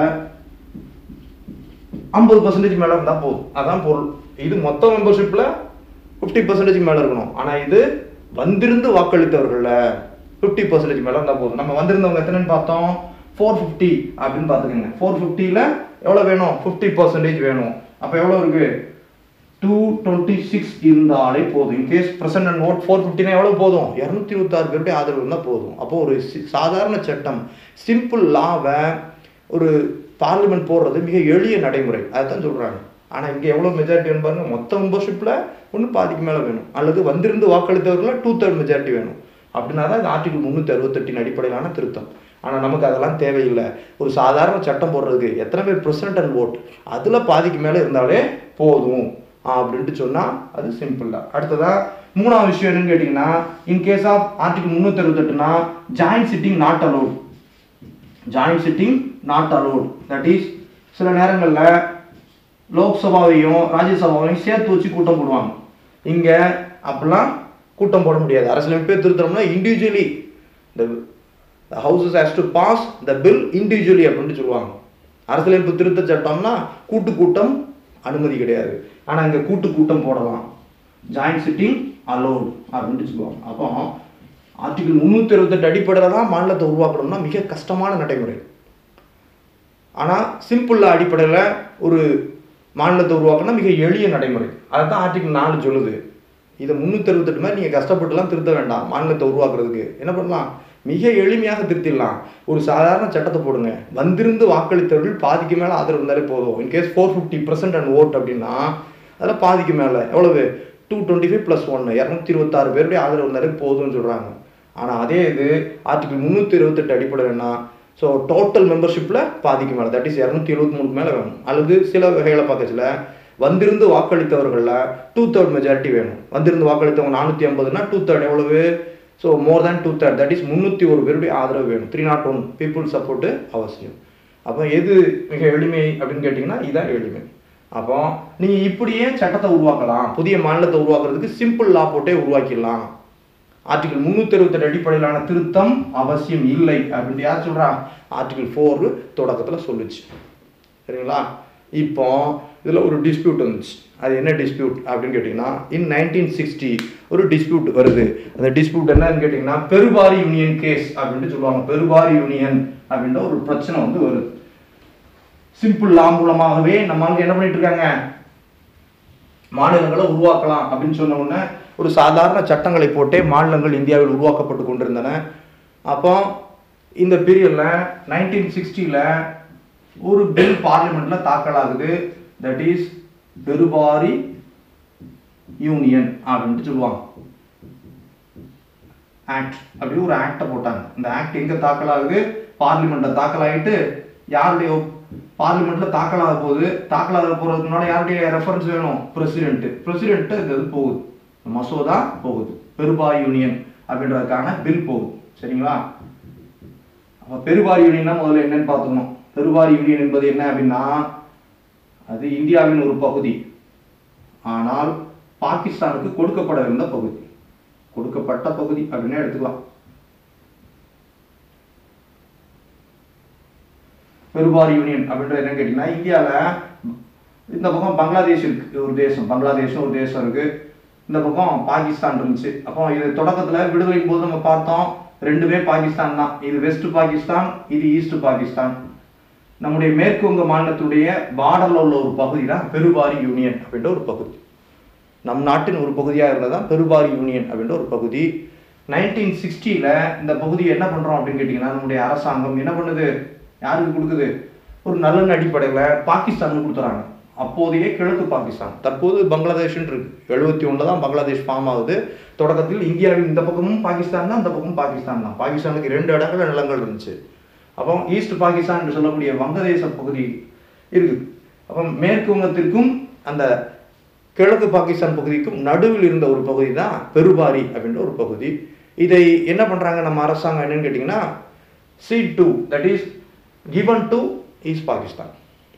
ஐம்பது பர்சன்டேஜ் மேல இருந்தா போதும் அதான் பொருள் இது மொத்த மெம்பர்ஷிப்ல ஃபிஃப்டி பர்சன்டேஜ் மேல இருக்கணும் ஆனா இது வந்திருந்து வாக்களித்தவர்கள ஃபிஃப்டி பர்சன்டேஜ் மேல இருந்தா போதும் நம்ம வந்திருந்தவங்க எத்தனைன்னு பார்த்தோம் ஃபோர் ஃபிஃப்டி அப்படின்னு பார்த்துக்கோங்க ஃபோர் ஃபிஃப்டியில் எவ்வளோ வேணும் ஃபிஃப்டி பர்சன்டேஜ் வேணும் அப்போ எவ்வளோ இருக்கு டூ டுவெண்ட்டி சிக்ஸ் இருந்தாலே போதும் in case present and vote four ஃபிஃப்டினா எவ்வளோ போதும் இரநூத்தி இருபத்தாறு பேருடைய ஆதரவு இருந்தால் போதும் அப்போ ஒரு சி- சாதாரண சட்டம் சிம்பிள் லாவை ஒரு பார்லிமெண்ட் போடுறது மிக எளிய நடைமுறை அதுதான் சொல்கிறாங்க ஆனால் இங்கே எவ்வளோ மெஜாரிட்டி வேணும் பாருங்க மொத்த மெம்பர்ஷிப்பில் ஒன்று பாதிக்கு மேலே வேணும் அல்லது வந்திருந்து வாக்களித்தவர்களில் டூ தேர்ட் மெஜாரிட்டி வேணும் அப்படின்னா தான் இது ஆர்டிகல் முந்நூற்றி அறுபத்தெட்டின் அடிப்படையிலான திருத்தம் ஆனால் நமக்கு அதெல்லாம் தேவையில்லை ஒரு சாதாரண சட்டம் போடுறதுக்கு எத்தனை பேர் பிரசிடென்ட் அண்ட் ஓட் அதில் பாதிக்கு மேலே இருந்தாலே போதும் அப்படின்ட்டு சொன்னால் அது சிம்பிள் தான் அடுத்ததா மூணாவது விஷயம் என்னன்னு கேட்டிங்கன்னா இன் கேஸ் ஆஃப் ஆர்டிகல் முந்நூற்றி அறுபத்தெட்டுனா joint sitting not allowed joint sitting not allowed that is சில நேரங்களில் லோக்சபாவையும் ராஜ்யசபாவையும் சேர்த்து வச்சு கூட்டம் போடுவாங்க இங்கே அப்படிலாம் கூட்டம் போட முடியாது அரசியலமைப்பே திருத்தணும்னா இண்டிவிஜுவலி இந்த the houses has to pass the bill individually அப்படின்ட்டு சொல்லுவாங்க அரசியலமைப்பு திருத்த சட்டம்னா கூட்டு கூட்டம் அனுமதி கிடையாது ஆனா இங்க கூட்டு கூட்டம் போடலாம் ஜாயிண்ட் சிட்டிங் அலோட் அப்படின்ட்டு சொல்லுவாங்க அப்போ ஆர்டிகல் முந்நூற்றி அறுபத்தெட்டு அடிப்படையில் தான் மாநிலத்தை உருவாக்கணும்னா மிக கஷ்டமான நடைமுறை ஆனால் சிம்பிள் அடிப்படையில் ஒரு மாநிலத்தை உருவாக்கணும்னா மிக எளிய நடைமுறை அதுதான் ஆர்டிகல் நாலு சொல்லுது இதை முந்நூற்றி அறுபத்தெட்டு மாதிரி நீங்கள் கஷ்டப்பட்டுலாம் திருத்த வேண்டாம் மாநிலத்தை உருவாக்குறதுக்கு என்ன பண்ணலாம் மிக எளிமையாக திருத்திடலாம் ஒரு சாதாரண சட்டத்தை போடுங்க வந்திருந்து வாக்களித்தவர்கள் பாதிக்கு மேலே ஆதரவு இருந்தாலே போதும் in case four fifty percent and vote அப்படின்னா அதில் பாதிக்கு மேலே எவ்வளவு டூ டுவெண்ட்டி ஃபைவ் ப்ளஸ் ஒன்று இரநூத்தி இருபத்தாறு பேருடைய ஆதரவு இருந்தாலே போதும்னு சொல்கிறாங்க ஆனால் அதே இது ஆர்டிகல் முந்நூற்றி இருபத்தெட்டு அடிப்படையில்னா ஸோ டோட்டல் மெம்பர்ஷிப்பில் பாதிக்கு மேலே தட் இஸ் இரநூத்தி எழுபத்தி மூணுக்கு மேலே வேணும் அல்லது சில வகைகளை பார்க்கச்சில வந்திருந்து வாக்களித்தவர்களில் டூ தேர்ட் மெஜாரிட்டி வேணும் வந்திருந்து வாக்களித்தவங்க நானூற்றி ஐம்பதுனா டூ தேர்ட் எவ்வளவு so more than two third that is முந்நூற்றி ஒரு பேருடைய ஆதரவு வேணும் three nought one people support அவசியம் அப்போ எது மிக எளிமை அப்படின்னு கேட்டிங்கன்னா இதுதான் எளிமை அப்போ நீங்கள் இப்படியே சட்டத்தை உருவாக்கலாம் புதிய மாநிலத்தை உருவாக்குறதுக்கு சிம்பிள் லா போட்டே உருவாக்கிடலாம் ஆர்டிகல் முந்நூற்றி அறுபத்தெட்டு அடிப்படையிலான திருத்தம் அவசியம் இல்லை அப்படின்ட்டு யார் சொல்கிறா ஆர்டிகல் ஃபோர் தொடக்கத்தில் சொல்லுச்சு சரிங்களா இப்போ இதில் ஒரு டிஸ்பியூட் வந்துச்சு அது என்ன டிஸ்பியூட் அப்படின்னு கேட்டிங்கன்னா இன் நைன்டீன் சிக்ஸ்டி ஒரு டிஸ்பியூட் வருது அந்த டிஸ்பியூட் என்னன்னு கேட்டிங்கன்னா பெருபாரி யூனியன் கேஸ் அப்படின்ட்டு சொல்லுவாங்க பெருபாரி யூனியன் அப்படின்ற ஒரு பிரச்சனை வந்து வருது சிம்பிள் லா மூலமாகவே நம்ம ஆளுங்க என்ன பண்ணிட்டு இருக்காங்க மாநிலங்களை உருவாக்கலாம் அப்படின்னு சொன்ன உடனே ஒரு சாதாரண சட்டங்களை போட்டே மாநிலங்கள் இந்தியாவில் உருவாக்கப்பட்டு கொண்டிருந்தன அப்போ இந்த பீரியடில் நைன்டீன் சிக்ஸ்டியில் ஒரு பில் பார்லிமெண்ட்ல தாக்கல் ஆகுது தட் இஸ் பெருபாரி யூனியன் அப்படின்ட்டு சொல்லுவாங்க ஆக்ட் அப்படி ஒரு ஆக்டை போட்டாங்க இந்த ஆக்ட் எங்க தாக்கல் ஆகுது பார்லிமெண்ட்ல தாக்கல் ஆகிட்டு யாருடைய பார்லிமெண்ட்ல தாக்கல் ஆக போகுது தாக்கல் ஆக போறதுக்கு முன்னாடி யாருடைய ரெஃபரன்ஸ் வேணும் பிரசிடென்ட் பிரசிடென்ட் இது போகுது மசோதா போகுது பெருபாரி யூனியன் அப்படின்றதுக்கான பில் போகுது சரிங்களா அப்ப பெருபாரி யூனியன்னா முதல்ல என்னன்னு பார்த்துக்கணும் பெருபாரி யூனியன் என்பது என்ன அப்படின்னா அது இந்தியாவின் ஒரு பகுதி ஆனால் பாகிஸ்தானுக்கு கொடுக்கப்படவிருந்த பகுதி கொடுக்கப்பட்ட பகுதி அப்படின்னு எடுத்துக்கலாம் பெருபாரி யூனியன் அப்படின்றது என்னன்னு கேட்டிங்கன்னா இந்தியாவில் இந்த பக்கம் பங்களாதேஷ் இருக்கு ஒரு தேசம் பங்களாதேஷ்னு ஒரு தேசம் இருக்கு இந்த பக்கம் பாகிஸ்தான் இருந்துச்சு அப்போ இது தொடக்கத்தில் விடுதலையின் போது நம்ம பார்த்தோம் ரெண்டுமே பாகிஸ்தான் தான் இது வெஸ்ட் பாகிஸ்தான் இது ஈஸ்ட் பாகிஸ்தான் நம்முடைய மேற்கு வங்க மாநிலத்துடைய பார்டர்ல உள்ள ஒரு பகுதி தான் பெருபாரி யூனியன் அப்படின்ற ஒரு பகுதி நம் நாட்டின் ஒரு பகுதியாக இருந்ததான் பெருபாரி யூனியன் அப்படின்ற ஒரு பகுதி நைன்டீன் சிக்ஸ்டியில் இந்த பகுதியை என்ன பண்ணுறோம் அப்படின்னு கேட்டிங்கன்னா நம்முடைய அரசாங்கம் என்ன பண்ணுது யாருக்கு கொடுக்குது ஒரு நல்லெண்ண அடிப்படையில் பாகிஸ்தானுக்கு கொடுத்துறாங்க அப்போதைய கிழக்கு பாகிஸ்தான் தற்போது பங்களாதேஷ்னு இருக்கு எழுபத்தி ஒன்றில் தான் பங்களாதேஷ் ஃபார்ம் ஆகுது தொடக்கத்தில் இந்தியாவின் இந்த பக்கமும் பாகிஸ்தான் தான் இந்த பக்கமும் பாகிஸ்தான் தான் பாகிஸ்தானுக்கு ரெண்டு இடங்கள்ல நிலங்கள் இருந்துச்சு அப்போ ஈஸ்ட் பாகிஸ்தான் என்று சொல்லக்கூடிய வங்கதேச பகுதி இருக்குது அப்போ மேற்கு வங்கத்திற்கும் அந்த கிழக்கு பாகிஸ்தான் பகுதிக்கும் நடுவில் இருந்த ஒரு பகுதி தான் பெருபாரி அப்படின்ற ஒரு பகுதி இதை என்ன பண்ணுறாங்க நம்ம அரசாங்கம் என்னன்னு கேட்டிங்கன்னா cede to that is given to east Pakistan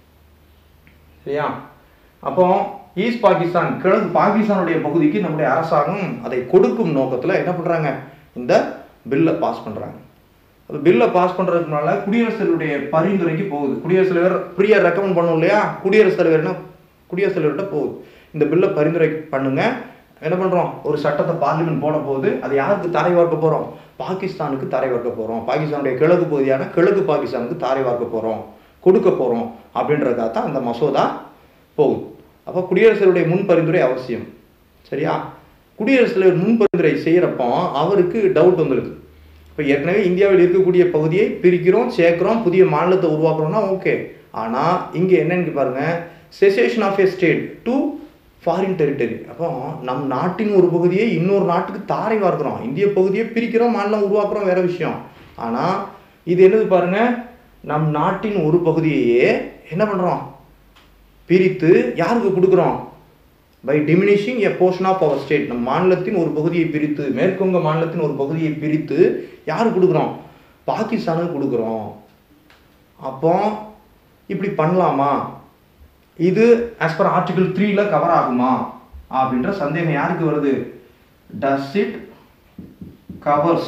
சரியா அப்போ ஈஸ்ட் பாகிஸ்தான் கிழக்கு பாகிஸ்தானுடைய பகுதிக்கு நம்முடைய அரசாங்கம் அதை கொடுக்கும் நோக்கத்தில் என்ன பண்ணுறாங்க இந்த பில்லை பாஸ் பண்ணுறாங்க அது பில்லை பாஸ் பண்ணுறதுக்கு முன்னால் குடியரசுத் தலைவருடைய பரிந்துரைக்கு போகுது குடியரசுத் தலைவர் ப்ரீயாக ரெக்கமெண்ட் பண்ணும் இல்லையா குடியரசுத் தலைவர் என்ன குடியரசுத் தலைவர்கிட்ட போகுது இந்த பில்லை பரிந்துரை பண்ணுங்க என்ன பண்ணுறோம் ஒரு சட்டத்தை பார்லிமெண்ட் போட போகுது அது யாருக்கு தாரை வார்க்க போகிறோம் பாகிஸ்தானுக்கு தாரை வார்க்க போகிறோம் பாகிஸ்தானுடைய கிழக்கு பகுதியான கிழக்கு பாகிஸ்தானுக்கு தாரை வார்க்க போகிறோம் கொடுக்க போகிறோம் அப்படின்றதுக்காக தான் அந்த மசோதா போகுது அப்போ குடியரசுத் தலைவருடைய முன் பரிந்துரை அவசியம் சரியா குடியரசுத் தலைவர் முன் பரிந்துரை செய்கிறப்போ அவருக்கு டவுட் வந்துடுது இப்போ ஏற்கனவே இந்தியாவில் இருக்கக்கூடிய பகுதியை பிரிக்கிறோம் சேர்க்குறோம் புதிய மாநிலத்தை உருவாக்குறோம்னா ஓகே ஆனால் இங்கே என்னன்னு பாருங்க cession of a state to foreign territory அப்போ நம் நாட்டின் ஒரு பகுதியை இன்னொரு நாட்டுக்கு தாரை வார்க்கிறோம் இந்திய பகுதியை பிரிக்கிறோம் மாநிலம் உருவாக்குறோம் வேற விஷயம் ஆனால் இது என்னது பாருங்க நம் நாட்டின் ஒரு பகுதியையே என்ன பண்ணுறோம் பிரித்து யாருக்கு கொடுக்குறோம் by diminishing a portion of our state நம் மாநிலத்தின் ஒரு பகுதியை பிரித்து மேற்குவங்க மாநிலத்தின் ஒரு பகுதியை பிரித்து யாருக்கு கொடுக்குறோம் பாகிஸ்தானுக்கு கொடுக்குறோம் அப்போ இப்படி பண்ணலாமா இது ஆஸ் பர் ஆர்டிகிள் த்ரீல கவர் ஆகுமா அப்படின்ற சந்தேகம் யாருக்கு வருது does it covers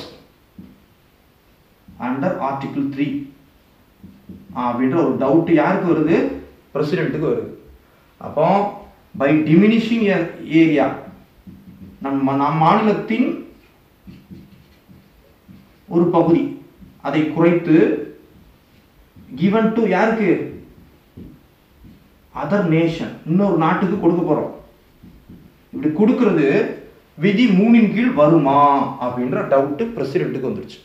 under article three அப்படின்ற ஒரு டவுட் யாருக்கு வருது பிரசிடென்ட்டுக்கு வருது அப்போ பை டிமினிஷிங் ஏரியா நம்ம நம் மாநிலத்தின் ஒரு பகுதி அதை குறைத்து கிவன் டு யாருக்கு அதர் நேஷன் இன்னொரு நாட்டுக்கு கொடுக்க போறோம் இப்படி கொடுக்கறது விதி மூணின் கீழ் வருமா அப்படின்ற டவுட் பிரசிடென்ட்டுக்கு வந்துருச்சு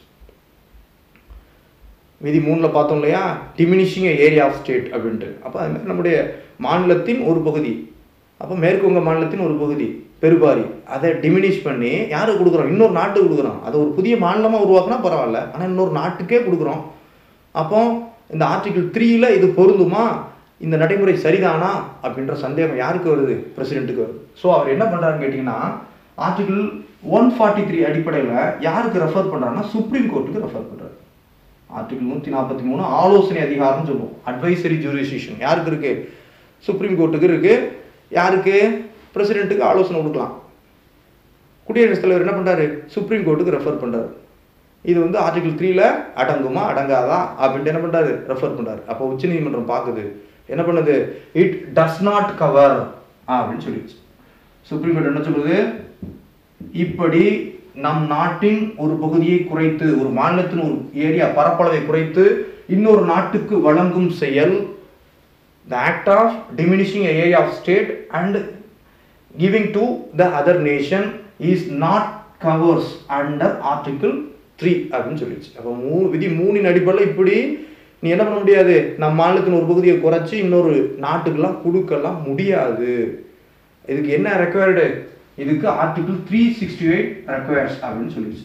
விதி மூணில் பார்த்தோம் இல்லையா டிமினிஷிங் ஏரியா ஆஃப் ஸ்டேட் அப்படின்ட்டு அப்போ அது மாதிரி நம்முடைய மாநிலத்தின் ஒரு பகுதி அப்போ மேற்கு வங்க மாநிலத்தின் ஒரு பகுதி பெருபாரி அதை டிமினிஷ் பண்ணி யாருக்கு கொடுக்குறோம் இன்னொரு நாட்டுக்கு கொடுக்குறோம் அதை ஒரு புதிய மாநிலமாக உருவாக்குனா பரவாயில்ல ஆனால் இன்னொரு நாட்டுக்கே கொடுக்குறோம் அப்போ இந்த ஆர்டிகிள் த்ரீல இது பொருந்துமா இந்த நடைமுறை சரிதானா அப்படின்ற சந்தேகம் யாருக்கு வருது பிரசிடென்ட்டுக்கு வருது ஸோ அவர் என்ன பண்ணுறாருன்னு கேட்டிங்கன்னா ஆர்டிகிள் ஒன் ஃபார்ட்டி த்ரீ அடிப்படையில் யாருக்கு ரெஃபர் பண்ணுறாருன்னா சுப்ரீம் கோர்ட்டுக்கு ரெஃபர் பண்ணுறாரு ஆர்டிகிள் நூற்றி நாற்பத்தி மூணு ஆலோசனை அதிகாரம்னு சொல்லுவோம் அட்வைசரி ஜூரிசிஷன் யாருக்கு இருக்கு சுப்ரீம் கோர்ட்டுக்கு இருக்கு யாருக்கு பிரசிடென்ட்டுக்கு ஆலோசனை கொடுக்கலாம் குடியரசுத் தலைவர் என்ன பண்றாரு சுப்ரீம் கோர்ட்டுக்கு ரெஃபர் பண்றாரு இது வந்து ஆர்டிகிள் த்ரீல அடங்குமா அடங்காதா அப்படின்ட்டு என்ன பண்றாரு ரெஃபர் பண்றாரு அப்போ உச்சநீதிமன்றம் பார்க்குது என்ன பண்ணுது இட் டஸ் நாட் கவர் அப்படின்னு சொல்லிடுச்சு சுப்ரீம் கோர்ட் என்ன சொல்லுது இப்படி நம் நாட்டின் ஒரு பகுதியை குறைத்து ஒரு மாநிலத்தின் ஒரு ஏரியா பரப்பளவை குறைத்து இன்னொரு நாட்டுக்கு வழங்கும் செயல் the act of diminishing a area of state and giving to the other nation is not covers under article 3 அப்படின்னு சொல்லிடுச்சு அப்போ மூ விதி மூணின் அடிப்படையில் இப்படி நீ என்ன பண்ண முடியாது நம்ம மாநிலத்தின் ஒரு பகுதியை குறைச்சி இன்னொரு நாட்டுக்கெல்லாம் கொடுக்கலாம் முடியாது இதுக்கு என்ன ரெக்வயர்டு இதுக்கு article three sixty eight requires அப்படின்னு சொல்லிடுச்சு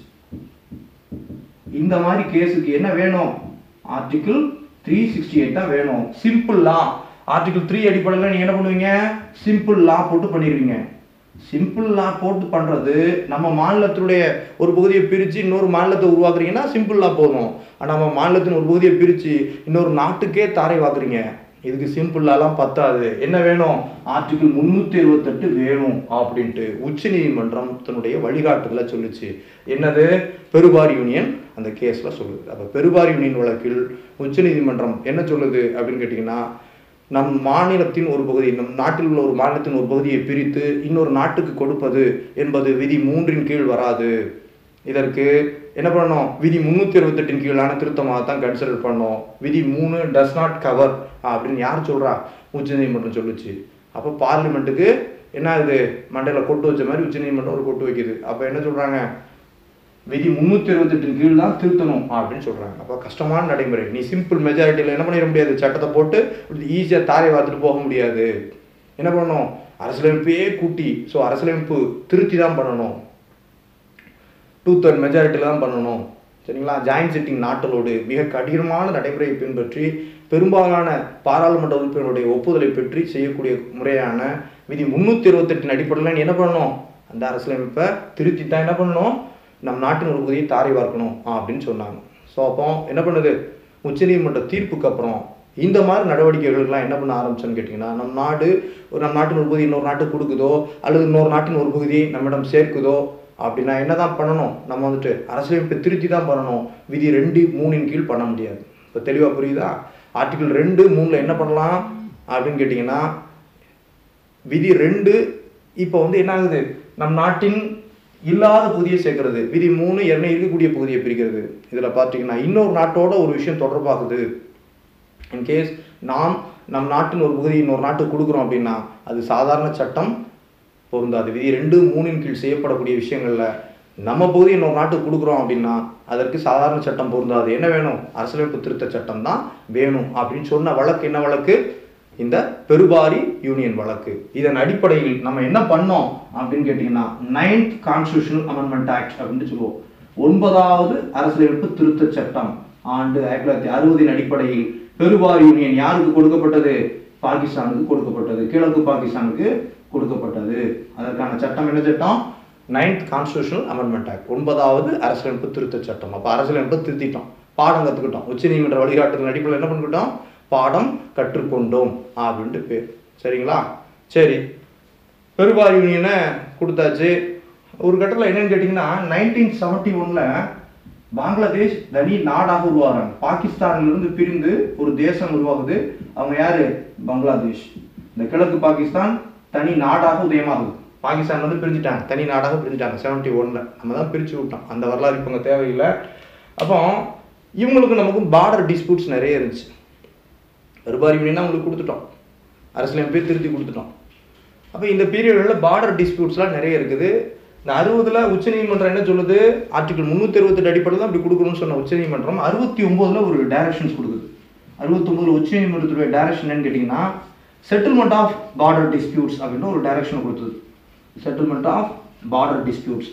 இந்த மாதிரி கேஸுக்கு என்ன வேணும் ஆர்டிகிள் த்ரீ சிக்ஸ்டி எயிட் தான் வேணும் சிம்பிள் லா ஆர்டிகிள் த்ரீ அடிப்படையில் நீங்கள் என்ன பண்ணுவீங்க சிம்பிள் லா போட்டு பண்ணிடுவீங்க சிம்பிள் லா போட்டு பண்ணுறது நம்ம மாநிலத்தினுடைய ஒரு பகுதியை பிரித்து இன்னொரு மாநிலத்தை உருவாக்குறீங்கன்னா சிம்பிள் லா போதும் ஆனால் நம்ம மாநிலத்தின் ஒரு பகுதியை பிரித்து இன்னொரு நாட்டுக்கே தாரை வாக்குறீங்க இதுக்கு சிம்பிளாலாம் பத்தாது என்ன வேணும் ஆர்டிகிள் முந்நூற்றி இருபத்தெட்டு வேணும் அப்படின்ட்டு உச்ச நீதிமன்றம் தன்னுடைய வழிகாட்டுதலை சொல்லுச்சு என்னது பெருபார் யூனியன் அந்த கேஸில் சொல்லுது அப்போ பெருபார் யூனியன் வழக்கில் உச்ச நீதிமன்றம் என்ன சொல்லுது அப்படின்னு கேட்டிங்கன்னா நம் மாநிலத்தின் ஒரு பகுதி நம் நாட்டில் உள்ள ஒரு மாநிலத்தின் ஒரு பகுதியை பிரித்து இன்னொரு நாட்டுக்கு கொடுப்பது என்பது விதி மூன்றின் கீழ் வராது இதற்கு என்ன பண்ணணும் விதி முந்நூற்றி அறுபத்தெட்டின் கீழான திருத்தமாக தான் கன்சிடர் பண்ணோம் விதி மூணு டஸ் நாட் கவர் அப்படின்னு யார் சொல்கிறா உச்சநீதிமன்றம் சொல்லுச்சு அப்போ பார்லிமெண்ட்டுக்கு என்ன ஆகுது மண்டையில் கொட்டு வச்ச மாதிரி உச்சநீதிமன்றம் ஒரு கொட்டு வைக்குது அப்போ என்ன சொல்கிறாங்க விதி முந்நூற்றி அறுபத்தெட்டின் கீழ் தான் திருத்தணும் அப்படின்னு சொல்கிறாங்க அப்போ கஷ்டமான நடைமுறை நீ சிம்பிள் மெஜாரிட்டியில் என்ன பண்ணிட முடியாது சட்டத்தை போட்டு ஈஸியாக தாரை வாத்துட்டு போக முடியாது என்ன பண்ணணும் அரசியலமைப்பையே கூட்டி ஸோ அரசியலமைப்பு திருத்தி தான் பண்ணணும் டூ தேர்ட் மெஜாரிட்டியில் தான் பண்ணணும் சரிங்களா ஜாயின்ட் சிட்டிங் நாட்டலோடு மிக கடினமான நடைமுறையை பின்பற்றி பெரும்பாலான பாராளுமன்ற உறுப்பினருடைய ஒப்புதலை பெற்று செய்யக்கூடிய முறையான விதி முந்நூற்றி இருபத்தெட்டின் அடிப்படையில் நீ என்ன பண்ணணும் அந்த அரசியலமைப்பை திருத்தி தான் என்ன பண்ணணும் நம் நாட்டின் ஒரு பகுதியை தாரை வார்க்கணும் அப்படின்னு சொன்னாங்க ஸோ அப்போ என்ன பண்ணுது உச்சநீதிமன்ற தீர்ப்புக்கு அப்புறம் இந்த மாதிரி நடவடிக்கைகளுக்கெல்லாம் என்ன பண்ண ஆரம்பிச்சோன்னு கேட்டிங்கன்னா நம் நாடு ஒரு நம் நாட்டின் ஒரு பகுதி இன்னொரு நாட்டுக்கு கொடுக்குதோ அல்லது இன்னொரு நாட்டின் ஒரு பகுதியை நம்மிடம் சேர்க்குதோ அப்படின்னா என்ன தான் பண்ணணும் நம்ம வந்துட்டு அரசியலமைப்பை திருத்தி தான் பண்ணணும் விதி ரெண்டு மூணின் கீழ் பண்ண முடியாது இப்போ தெளிவாக புரியுதா ஆர்டிகிள் ரெண்டு மூணில் என்ன பண்ணலாம் அப்படின்னு கேட்டிங்கன்னா விதி ரெண்டு இப்போ வந்து என்ன ஆகுது நம் நாட்டின் இல்லாத பகுதியை சேர்க்கறது விதி மூணு என்ன இருக்கக்கூடிய பகுதியை பிரிக்கிறது இதில் பார்த்தீங்கன்னா இன்னொரு நாட்டோட ஒரு விஷயம் தொடர்பாகுது இன்கேஸ் நாம் நம் நாட்டின் ஒரு பகுதி இன்னொரு நாட்டுக்கு கொடுக்குறோம் அப்படின்னா அது சாதாரண சட்டம் பொருந்தாது விதி ரெண்டு மூணின் கீழ் செய்யப்படக்கூடிய விஷயங்கள்ல நம்ம பகுதி இன்னொரு நாட்டுக்கு கொடுக்குறோம் அப்படின்னா அதற்கு சாதாரண சட்டம் பொருந்தாது என்ன வேணும் அரசியலமைப்பு திருத்த சட்டம் தான் வேணும் அப்படின்னு சொன்ன வழக்கு என்ன வழக்கு இந்த பெருபாரி யூனியன் வழக்கு இதன் அடிப்படையில் நம்ம என்ன பண்ணோம் அப்படின்னு கேட்டிங்கன்னா நைன்த் கான்ஸ்டியூஷனல் அமெண்ட்மெண்ட் ஆக்ட் அப்படின்னு சொல்லுவோம் ஒன்பதாவது அரசியலமைப்பு திருத்த சட்டம் ஆண்டு ஆயிரத்தி தொள்ளாயிரத்தி அறுபதின் அடிப்படையில் பெருபாரி யூனியன் யாருக்கு கொடுக்கப்பட்டது பாகிஸ்தானுக்கு கொடுக்கப்பட்டது கிழக்கு பாகிஸ்தானுக்கு கொடுக்கப்பட்டது அதற்கான சட்டம் என்ன சட்டம் நைன்த் கான்ஸ்டியூஷனல் அமெண்ட்மெண்ட் ஆக்ட் ஒன்பதாவது அரசியலமைப்பு திருத்த சட்டம் அப்போ அரசியலமைப்பு திருத்திட்டோம் பாடம் கற்றுக்கிட்டோம் உச்சநீதிமன்ற வழிகாட்டுதல் அடிப்படையில் என்ன பண்ணிக்கிட்டோம் பாடம் கற்றுக்கொண்டோம் அப்படின்ட்டு பேர் சரிங்களா சரி பெருபாரி யூனியனை கொடுத்தாச்சு ஒரு கட்டத்தில் என்னன்னு கேட்டிங்கன்னா நைன்டீன் செவன்ட்டி ஒனில் பங்களாதேஷ் தனி நாடாக உருவாகிறாங்க பாகிஸ்தானிலிருந்து பிரிந்து ஒரு தேசம் உருவாகுது அவங்க யாரு பங்களாதேஷ் இந்த கிழக்கு பாகிஸ்தான் தனி நாடாக உதயமாகுது பாகிஸ்தான் வந்து பிரிஞ்சுட்டாங்க தனி நாடாக பிரிஞ்சுட்டாங்க செவன்ட்டி ஒன்ல நம்ம தான் பிரிச்சு விட்டோம் அந்த வரலாறு இப்போ அங்கே தேவையில்லை அப்போ இவங்களுக்கு நமக்கும் பார்டர் டிஸ்பியூட்ஸ் நிறைய இருந்துச்சு பெருபாரி யூனியன் அவங்களுக்கு கொடுத்துட்டோம் அரசியலமைப்பே திருத்தி கொடுத்துட்டோம் அப்போ இந்த பீரியடில் பார்டர் டிஸ்பியூட்ஸ்லாம் நிறைய இருக்குது இந்த அறுபதுல உச்சநீதிமன்றம் என்ன சொல்லுது ஆர்டிகல் முந்நூற்றி அறுபத்தெட்டு அடிப்படையில் தான் அப்படி கொடுக்கணும்னு சொன்ன உச்சநீதிமன்றம் அறுபத்தி ஒம்போதுல ஒரு டைரக்ஷன்ஸ் கொடுக்குது அறுபத்தொம்போதுல உச்சநீதிமன்றத்துடைய டைரக்ஷன் என்னன்னு கேட்டிங்கன்னா செட்டில்மெண்ட் ஆஃப் பார்டர் டிஸ்பியூட்ஸ் அப்படின்னு ஒரு டைரக்ஷன் கொடுத்தது செட்டில்மெண்ட் ஆஃப் பார்டர் டிஸ்பியூட்ஸ்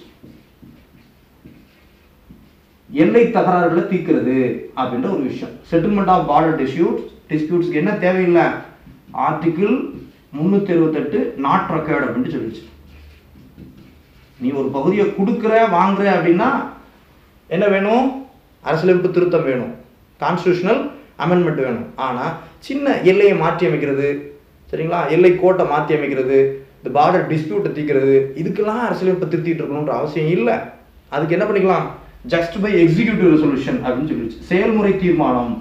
எல்லை தகராறுகளை தீர்க்கிறது அப்படின்ற ஒரு விஷயம் செட்டில்மெண்ட் ஆஃப் பார்டர் டிஸ்பியூட்ஸ் டிஸ்பியூட்ஸ்க்கு என்ன தேவையில்லை ஆர்டிகிள் முந்நூற்றி இருபத்தெட்டு நாட் ரெக்கார்டு அப்படின்ட்டு சொல்லிடுச்சு நீ ஒரு பகுதியை கொடுக்குற வாங்குற அப்படின்னா என்ன வேணும் அரசியலமைப்பு திருத்தம் வேணும் கான்ஸ்டியூஷனல் அமெண்ட்மெண்ட் வேணும் ஆனால் சின்ன எல்லையை மாற்றி அமைக்கிறது சரிங்களா எல்லை கோட்டை மாற்றி அமைக்கிறது இந்த பார்டர் டிஸ்பியூட்டை தீர்க்கிறது இதுக்கெல்லாம் அரசியலமைப்பு திருத்திட்டு இருக்கணுன்ற அவசியம் இல்லை அதுக்கு என்ன பண்ணிக்கலாம் ஜஸ்ட் பை எக்ஸிக்யூட்டிவ் ரெசல்யூஷன் அப்படின்னு சொல்லிடுச்சு செயல்முறை தீர்மானம்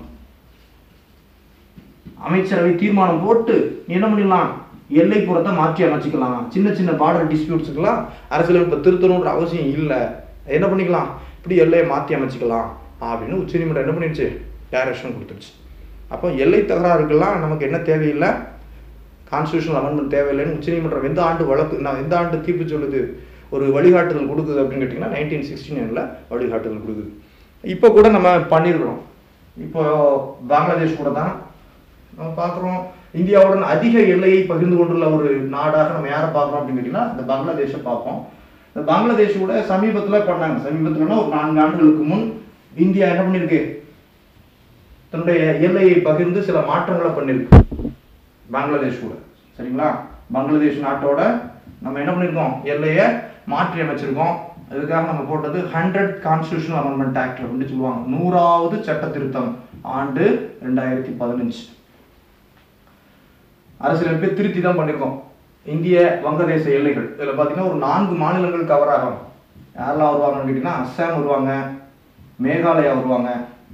அமைச்சரவை தீர்மானம் போட்டு நீ என்ன பண்ணிடலாம் எல்லைப்புறத்தை மாற்றி அமைச்சிக்கலாம் சின்ன சின்ன பார்டர் டிஸ்பியூட்ஸுக்கெல்லாம் அரசியலமைப்பு திருத்தணுன்ற அவசியம் இல்லை என்ன பண்ணிக்கலாம் இப்படி எல்லையை மாற்றி அமைச்சிக்கலாம் அப்படின்னு உச்சநீதிமன்றம் என்ன பண்ணிடுச்சு டைரக்ஷன் கொடுத்துருச்சு அப்போ எல்லை தகராறுக்கெல்லாம் நமக்கு என்ன தேவையில்லை கான்ஸ்டியூஷனல் அமெண்ட்மெண்ட் தேவையில்லைன்னு உச்சநீதிமன்றம் எந்த ஆண்டு வழக்கு நான் எந்த ஆண்டு தீர்ப்பு சொல்லுது ஒரு வழிகாட்டுதல் கொடுக்குது அப்படின்னு கேட்டிங்கன்னா நைன்டீன் சிக்ஸ்டி நைனில் வழிகாட்டுதல் கொடுக்குது இப்போ கூட நம்ம பண்ணியிருக்கிறோம் இப்போ பங்களாதேஷ் கூட தான் நம்ம பார்க்குறோம் இந்தியாவுடன் அதிக எல்லையை பகிர்ந்து கொண்டுள்ள ஒரு நாடாக நம்ம யாரை பார்க்குறோம் அப்படின்னு கேட்டிங்கன்னா இந்த பங்களாதேஷை பார்ப்போம் இந்த பங்களாதேஷ் கூட சமீபத்தில் பண்ணாங்க சமீபத்துலன்னா ஒரு நான்கு ஆண்டுகளுக்கு முன் இந்தியா என்ன பண்ணியிருக்கு தன்னுடைய எல்லையை பகிர்ந்து சில மாற்றங்களை பண்ணியிருக்கு பங்களாதேஷ் கூட சரிங்களா பங்களாதேஷ் நாட்டோட நம்ம என்ன பண்ணியிருக்கோம் எல்லையை மாற்றி அமைச்சிருக்கோம் அதுக்காக நம்ம போட்டது ஹண்ட்ரட் கான்ஸ்டியூஷனல் அமெண்ட்மெண்ட் ஆக்ட் அப்படின்னு சொல்லுவாங்க நூறாவது சட்ட திருத்தம் ஆண்டு ரெண்டாயிரத்தி பதினஞ்சு அரசியலமைப்பை திருத்தி தான் பண்ணியிருக்கோம் இந்திய வங்கதேச எல்லைகள் இதில் பார்த்தீங்கன்னா ஒரு நான்கு மாநிலங்கள் கவர் ஆகும் யாரெல்லாம் வருவாங்கன்னு கேட்டிங்கன்னா அஸ்ஸாம் வருவாங்க மேகாலயா வருவாங்க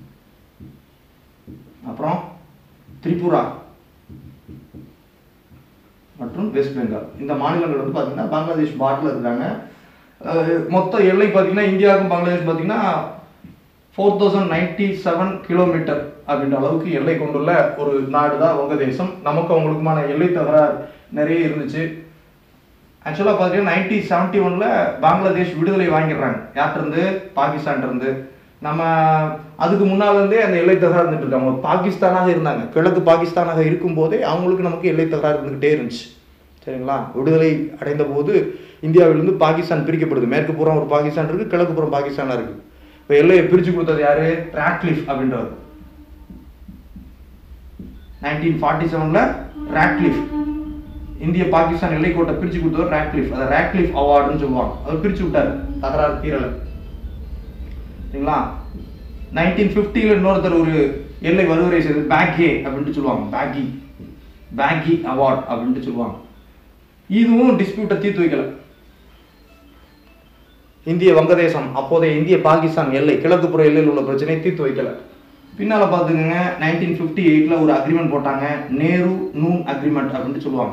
அப்புறம் திரிபுரா மற்றும் வெஸ்ட் பெங்கால் இந்த மாநிலங்கள் வந்து பார்த்தீங்கன்னா பங்களாதேஷ் பார்டரில் இருக்காங்க அஹ் மொத்த எல்லை பார்த்தீங்கன்னா இந்தியாவுக்கும் பங்களாதேஷ் பார்த்தீங்கன்னா four thousand ninety seven kilometre அப்படின்ற அளவுக்கு எல்லை கொண்டுள்ள ஒரு நாடு தான் வங்கதேசம் நமக்கு அவங்களுக்குமான எல்லை தகராறு நிறைய இருந்துச்சு ஆக்சுவலாக பார்த்தீங்கன்னா நைன்டீன் செவன்ட்டி ஒனில் பங்களாதேஷ் விடுதலை வாங்கிடுறாங்க யார்கிட்டருந்து பாகிஸ்தான்லேருந்து நம்ம அதுக்கு முன்னால் இருந்தே அந்த எல்லை தகராறு இருந்துட்டு இருக்காங்க ஒரு பாகிஸ்தானாக இருந்தாங்க கிழக்கு பாகிஸ்தானாக இருக்கும்போதே அவங்களுக்கு நமக்கு எல்லை தகராறு இருந்துக்கிட்டே இருந்துச்சு சரிங்களா விடுதலை அடைந்த போது இந்தியாவிலிருந்து பாகிஸ்தான் பிரிக்கப்படுது மேற்கு புறம் ஒரு பாகிஸ்தான் இருக்குது கிழக்கு புறம் பாகிஸ்தானாக இருக்குது இப்போ எல்லையை பிரித்து கொடுத்தது யாரு ராட்லிஃப் அப்படின்றவர் நைன்டீன் ஃபார்ட்டி செவனில் ராட்லிஃப் இந்திய பாகிஸ்தான் எல்லைக்கோட்டை பிரித்து கொடுத்தவர் ராட்லிஃப் அதை ராட்லிஃப் அவார்டுன்னு சொல்லுவாங்க அவர் பிரித்து விட்டார் தகராறு தீரலை சரிங்களா நைன்டீன் ஃபிஃப்டியில் இன்னொருத்தர் ஒரு எல்லை வருவரை செய்து பேக்கே அப்படின்ட்டு சொல்லுவாங்க பேக்கி பேக்கி அவார்ட் அப்படின்ட்டு சொல்லுவாங்க இதுவும் டிஸ்பியூட்டை தீர்த்து வைக்கல இந்திய வங்கதேசம் அப்போதைய இந்திய பாகிஸ்தான் எல்லை கிழக்குப்புற எல்லையில் உள்ள பிரச்சனையை தீர்த்து வைக்கல பின்னால் பார்த்துக்கோங்க நைன்டீன் ஃபிஃப்டி எயிட்டில் ஒரு அக்ரிமெண்ட் போட்டாங்க நேரு நூன் அக்ரிமெண்ட் அப்படின்ட்டு சொல்லுவாங்க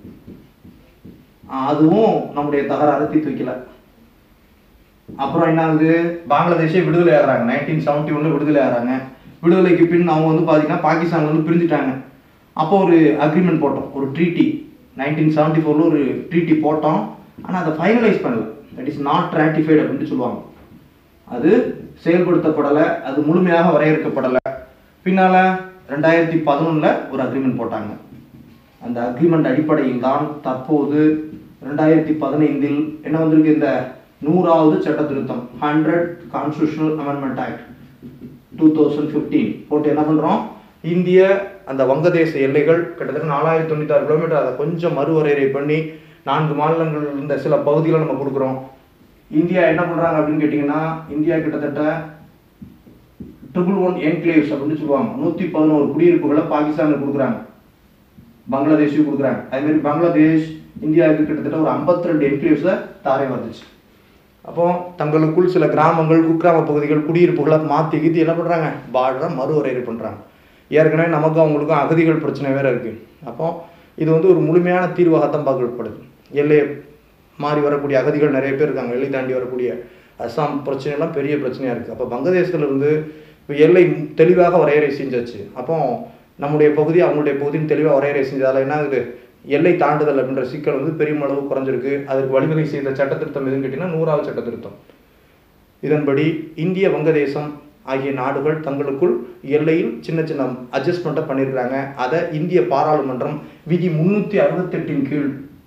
அதுவும் நம்முடைய தகராறு தீர்த்து வைக்கல அப்புறம் என்ன ஆகுது பங்களாதேஷே விடுதலை ஆகிறாங்க நைன்டீன் செவன்ட்டி ஒன்ல விடுதலை ஆகிறாங்க விடுதலைக்கு பின் அவங்க வந்து பார்த்தீங்கன்னா பாகிஸ்தான்ல வந்து பிரிஞ்சுட்டாங்க அப்போ ஒரு அக்ரிமெண்ட் போட்டோம் ஒரு ட்ரீட்டி நைன்டீன் செவன்ட்டி ஃபோரில் ஒரு ட்ரீட்டி போட்டோம் ஆனால் அதை ஃபைனலைஸ் பண்ணல தட் இஸ் நாட் ரேட்டிஃபைடு அப்படின்ட்டு சொல்லுவாங்க அது செயல்படுத்தப்படலை அது முழுமையாக வரையறுக்கப்படலை பின்னால் ரெண்டாயிரத்தி பதினொன்றில் ஒரு அக்ரிமெண்ட் போட்டாங்க அந்த அக்ரிமெண்ட் அடிப்படையில் தான் தற்போது ரெண்டாயிரத்தி பதினைந்தில் என்ன வந்திருக்கு இந்த நூறாவது சட்ட திருத்தம் hundred constitutional amendment act two thousand fifteen போட்டு என்ன பண்ணுறோம் இந்திய அந்த வங்கதேச எல்லைகள் கிட்டத்தட்ட நாலாயிரத்தி தொண்ணூத்தாறு கிலோமீட்டர் அதை கொஞ்சம் மறுவரையறை பண்ணி நான்கு மாநிலங்கள் இருந்த சில பகுதிகளை நம்ம கொடுக்குறோம் இந்தியா என்ன பண்ணுறாங்க அப்படின்னு கேட்டிங்கன்னா இந்தியா கிட்டத்தட்ட ட்ரிபிள் ஒன் என்க்ளேவ்ஸ் அப்படின்னு சொல்லுவாங்க நூற்றி பதினோரு குடியிருப்புகளை பாகிஸ்தானுக்கு கொடுக்குறாங்க பங்களாதேஷுக்கு கொடுக்குறாங்க அதேமாதிரி பங்களாதேஷ் இந்தியாவுக்கு கிட்டத்தட்ட ஒரு 52 ரெண்டு என்க்ளேவ்ஸை தாரை வந்துச்சு அப்போ தங்களுக்குள் சில கிராமங்கள் குக்கிராம பகுதிகள் குடியிருப்புகளை மாற்றி கீத்தி என்ன பண்ணுறாங்க பார்டரை மறுவரையறை பண்ணுறாங்க ஏற்கனவே நமக்கும் அவங்களுக்கும் அகதிகள் பிரச்சனை வேற இருக்குது அப்போ இது வந்து ஒரு முழுமையான தீர்வாகத்தான் பார்க்கப்படுது எல்லை மாறி வரக்கூடிய அகதிகள் நிறைய பேர் இருக்காங்க எல்லை தாண்டி வரக்கூடிய அஸ்ஸாம் பிரச்சனைலாம் பெரிய பிரச்சனையாக இருக்குது அப்போ பங்களாதேசத்துல இருந்து இப்போ எல்லை தெளிவாக வரையறை செஞ்சாச்சு அப்போ நம்முடைய பகுதி அவங்களுடைய பகுதின்னு தெளிவாக வரையறை செஞ்சதால் என்ன ஆகுது எல்லை தாண்டுதல் அப்படின்ற சிக்கல் வந்து பெருமளவு குறைஞ்சிருக்கு அதற்கு வழிவகை செய்த சட்ட திருத்தம் எதுன்னு கேட்டிங்கன்னா நூறாவது சட்ட திருத்தம் இதன்படி இந்திய வங்கதேசம் ஆகிய நாடுகள் தங்களுக்குள் எல்லையில் சின்ன சின்ன அட்ஜஸ்ட்மெண்ட்டை பண்ணியிருக்கிறாங்க அதை இந்திய பாராளுமன்றம் விதி முந்நூற்றி அறுபத்தெட்டின் கீழ்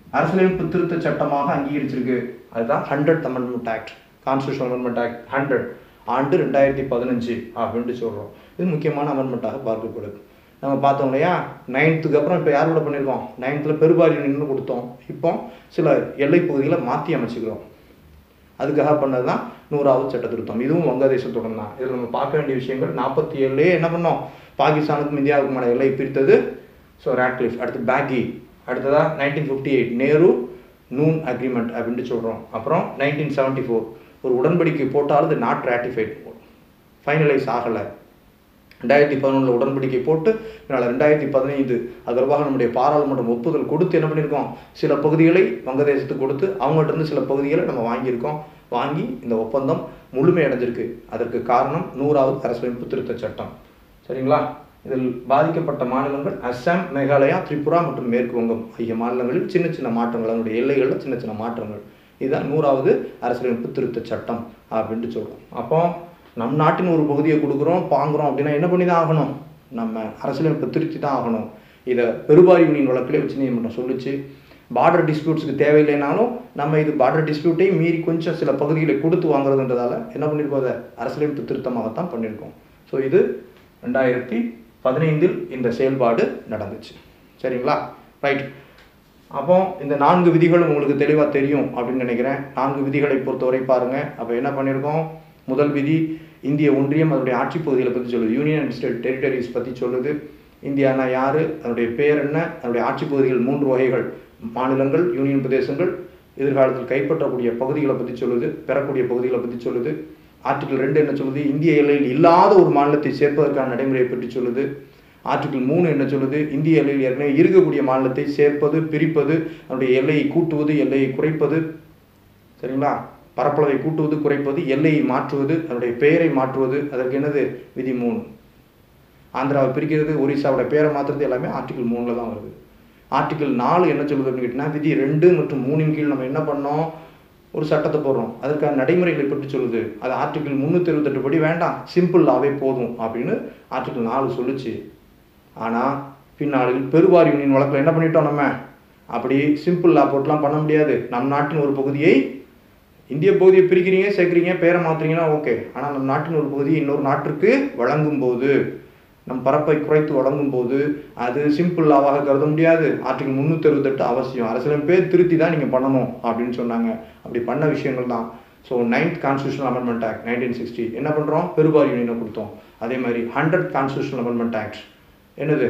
அரசியலமைப்பு திருத்த சட்டமாக அங்கீகரிச்சிருக்கு அதுதான் hundred amendment act constitution amendment act hundred ஆண்டு ரெண்டாயிரத்தி பதினஞ்சு அப்படின்ட்டு சொல்கிறோம் இது முக்கியமான அமெண்ட்மெண்ட்டாக பார்க்கப்படுது நம்ம பார்த்தோம் இல்லையா நைன்த்துக்கு அப்புறம் இப்போ யார் கூட பண்ணியிருக்கோம் நைன்த்தில் பெருபாரின்னு கொடுத்தோம் இப்போ சில எல்லைப் பகுதிகளை மாற்றி அமைச்சுக்கிறோம் அதுக்காக பண்ணது தான் நூறாவது சட்ட திருத்தம் இதுவும் வங்கதேசத்துடன் தான் இதில் நம்ம பார்க்க வேண்டிய விஷயங்கள் நாற்பத்தி ஏழுலேயே என்ன பண்ணோம் பாகிஸ்தானுக்கும் இந்தியாவுக்குமான எல்லை பிரித்தது ஸோ ரேட்லிஃப் அடுத்து பேக்கி அடுத்ததா nineteen fifty eight Nehru Noon agreement அப்படின்ட்டு சொல்கிறோம் அப்புறம் நைன்டீன் செவன்ட்டி ஃபோர் ஒரு உடன்படிக்கை போட்டாலும் அது நாட் ரேட்டிஃபைட் ஃபைனலைஸ் ஆகலை ரெண்டாயிரத்தி பதினொன்றில் உடன்படிக்கை போட்டு இதனால் ரெண்டாயிரத்தி பதினைந்து அது தொடர்பாக நம்முடைய பாராளுமன்றம் ஒப்புதல் கொடுத்து என்ன பண்ணியிருக்கோம் சில பகுதிகளை வங்கதேசத்துக்கு கொடுத்து அவங்கள்ட்ட இருந்து சில பகுதிகளை நம்ம வாங்கியிருக்கோம் வாங்கி இந்த ஒப்பந்தம் முழுமை அடைஞ்சிருக்கு அதற்கு காரணம் நூறாவது அரசியலமைப்பு திருத்த சட்டம் சரிங்களா இதில் பாதிக்கப்பட்ட மாநிலங்கள் அஸ்ஸாம் மேகாலயா திரிபுரா மற்றும் மேற்கு வங்கம் ஆகிய மாநிலங்களில் சின்ன சின்ன மாற்றங்கள் அதனுடைய எல்லைகளில் சின்ன சின்ன மாற்றங்கள் இதுதான் நூறாவது அரசியலமைப்பு திருத்த சட்டம் அப்படின்ட்டு சொல்கிறோம் அப்போ நம் நாட்டின் ஒரு பகுதியை கொடுக்குறோம் பாங்குறோம் அப்படின்னா என்ன பண்ணி தான் ஆகணும் நம்ம அரசியலமைப்பை திருத்தி தான் ஆகணும் இதை பெருபாரி யூனியன் வழக்கிலே உச்ச நீதிமன்றம் சொல்லிச்சு பார்டர் டிஸ்பியூட்ஸ்க்கு தேவையில்லைனாலும் நம்ம இது பார்டர் டிஸ்பியூட்டையும் மீறி கொஞ்சம் சில பகுதிகளை கொடுத்து வாங்குறதுன்றதால என்ன பண்ணியிருக்கோம் அதை அரசியலமைப்பு திருத்தமாகத்தான் பண்ணியிருக்கோம் ஸோ இது ரெண்டாயிரத்தி பதினைந்தில் இந்த செயல்பாடு நடந்துச்சு சரிங்களா ரைட் அப்போ இந்த நான்கு விதிகள் உங்களுக்கு தெளிவாக தெரியும் அப்படின்னு நினைக்கிறேன் நான்கு விதிகளை பொறுத்தவரை பாருங்கள் அப்போ என்ன பண்ணியிருக்கோம் முதல் விதி இந்திய ஒன்றியம் அதனுடைய ஆட்சி பகுதிகளை பற்றி சொல்லுது யூனியன் அண்ட் ஸ்டேட் டெரிட்டரிஸ் பற்றி சொல்லுது இந்தியானா யார் அதனுடைய பேர் என்ன அதனுடைய ஆட்சி பகுதிகள் மூன்று வகைகள் மாநிலங்கள் யூனியன் பிரதேசங்கள் எதிர்காலத்தில் கைப்பற்றக்கூடிய பகுதிகளை பற்றி சொல்லுது பெறக்கூடிய பகுதிகளை பற்றி சொல்லுது ஆர்டிகிள் ரெண்டு என்ன சொல்லுது இந்திய எல்லையில் இல்லாத ஒரு மாநிலத்தை சேர்ப்பதற்கான நடைமுறையை பற்றி சொல்லுது ஆர்டிகிள் மூணு என்ன சொல்லுது இந்திய எல்லையில் ஏற்கனவே இருக்கக்கூடிய மாநிலத்தை சேர்ப்பது பிரிப்பது அதனுடைய எல்லையை கூட்டுவது எல்லையை குறைப்பது சரிங்களா பரப்பளவை கூட்டுவது குறைப்பது எல்லையை மாற்றுவது அதனுடைய பெயரை மாற்றுவது அதற்கு என்னது விதி மூணு ஆந்திராவை பிரிக்கிறது ஒரிசாவோட பேரை மாற்றுறது எல்லாமே ஆர்டிகிள் மூணில் தான் வருது ஆர்டிகிள் நாலு என்ன சொல்லுது அப்படின்னு கேட்டிங்கன்னா விதி ரெண்டு மற்றும் மூணின் கீழ் நம்ம என்ன பண்ணோம் ஒரு சட்டத்தை போடுறோம் அதற்கான நடைமுறைகளை பற்றி சொல்லுது அது ஆர்டிகிள் முந்நூற்றி இருபத்தெட்டு படி வேண்டாம் சிம்பிள் லாவே போதும் அப்படின்னு ஆர்டிகிள் நாலு சொல்லுச்சு ஆனால் பின்னாளில் பெருவாரி யூனியன் வழக்கில் என்ன பண்ணிட்டோம் நம்ம அப்படி சிம்பிள் லா போட்டுலாம் பண்ண முடியாது நம் நாட்டின் ஒரு பகுதியை இந்திய பகுதியை பிரிக்கிறீங்க சேர்க்குறீங்க பேரை மாற்றுறீங்கன்னா ஓகே ஆனால் நம் நாட்டின் ஒரு பகுதியை இன்னொரு நாட்டிற்கு வழங்கும் போது நம் பரப்பை குறைத்து வழங்கும் போது அது சிம்பிள் லாவாக கருத முடியாது ஆர்டிகல் முந்நூற்றி அறுபத்தெட்டு அவசியம் அரசியலமைப்பே திருத்தி தான் நீங்கள் பண்ணணும் அப்படின்னு சொன்னாங்க அப்படி பண்ண விஷயங்கள் தான் so ninth constitutional amendment act nineteen sixty என்ன பண்ணுறோம் பெருபார் யூனியனை கொடுத்தோம் அதே மாதிரி ஹண்ட்ரட் கான்ஸ்டியூஷனல் அமெண்ட்மெண்ட் ஆக்ட் என்னது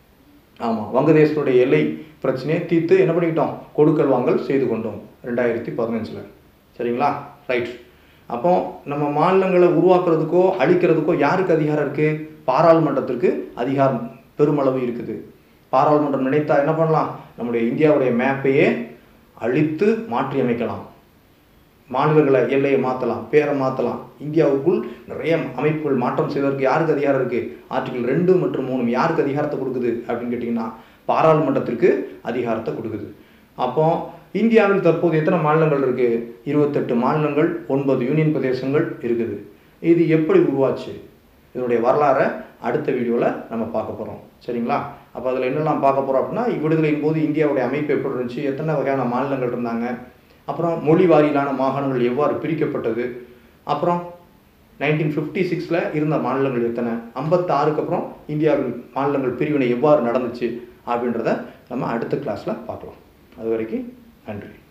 ஆமாம் வங்கதேசனுடைய எல்லை பிரச்சனையை தீர்த்து என்ன பண்ணிக்கிட்டோம் கொடுக்கல் வாங்கல் செய்து கொண்டோம் ரெண்டாயிரத்தி பதினஞ்சில் சரிங்களா ரைட் அப்போ நம்ம மாநிலங்களை உருவாக்குறதுக்கோ அழிக்கிறதுக்கோ யாருக்கு அதிகாரம் இருக்குது பாராளுமன்றத்திற்கு அதிகாரம் பெருமளவு இருக்குது பாராளுமன்றம் நினைத்தா என்ன பண்ணலாம் நம்முடைய இந்தியாவுடைய மேப்பையே அழித்து மாற்றி அமைக்கலாம் மாநிலங்களை எல்லையை மாற்றலாம் பேரை மாற்றலாம் இந்தியாவுக்குள் நிறைய அமைப்புகள் மாற்றம் செய்வதற்கு யாருக்கு அதிகாரம் இருக்குது ஆர்டிகல் ரெண்டு மற்றும் மூணு யாருக்கு அதிகாரத்தை கொடுக்குது அப்படின்னு கேட்டிங்கன்னா பாராளுமன்றத்திற்கு அதிகாரத்தை கொடுக்குது அப்போ இந்தியாவில் தற்போது எத்தனை மாநிலங்கள் இருக்குது இருபத்தெட்டு மாநிலங்கள் ஒன்பது யூனியன் பிரதேசங்கள் இருக்குது இது எப்படி உருவாச்சு இதனுடைய வரலாறை அடுத்த வீடியோவில் நம்ம பார்க்க போகிறோம் சரிங்களா அப்போ அதில் என்னெல்லாம் பார்க்க போகிறோம் அப்படின்னா விடுதலையின் போது இந்தியாவுடைய அமைப்பு எப்படி இருந்துச்சு எத்தனை வகையான மாநிலங்கள் இருந்தாங்க அப்புறம் மொழி வாரியிலான மாகாணங்கள் எவ்வாறு பிரிக்கப்பட்டது அப்புறம் நைன்டீன் ஃபிஃப்டி சிக்ஸில் இருந்த மாநிலங்கள் எத்தனை ஐம்பத்தாறுக்கு அப்புறம் இந்தியாவில் மாநிலங்கள் பிரிவினை எவ்வாறு நடந்துச்சு அப்படின்றத நம்ம அடுத்த கிளாஸில் பார்க்கலாம் அது வரைக்கும் நன்றி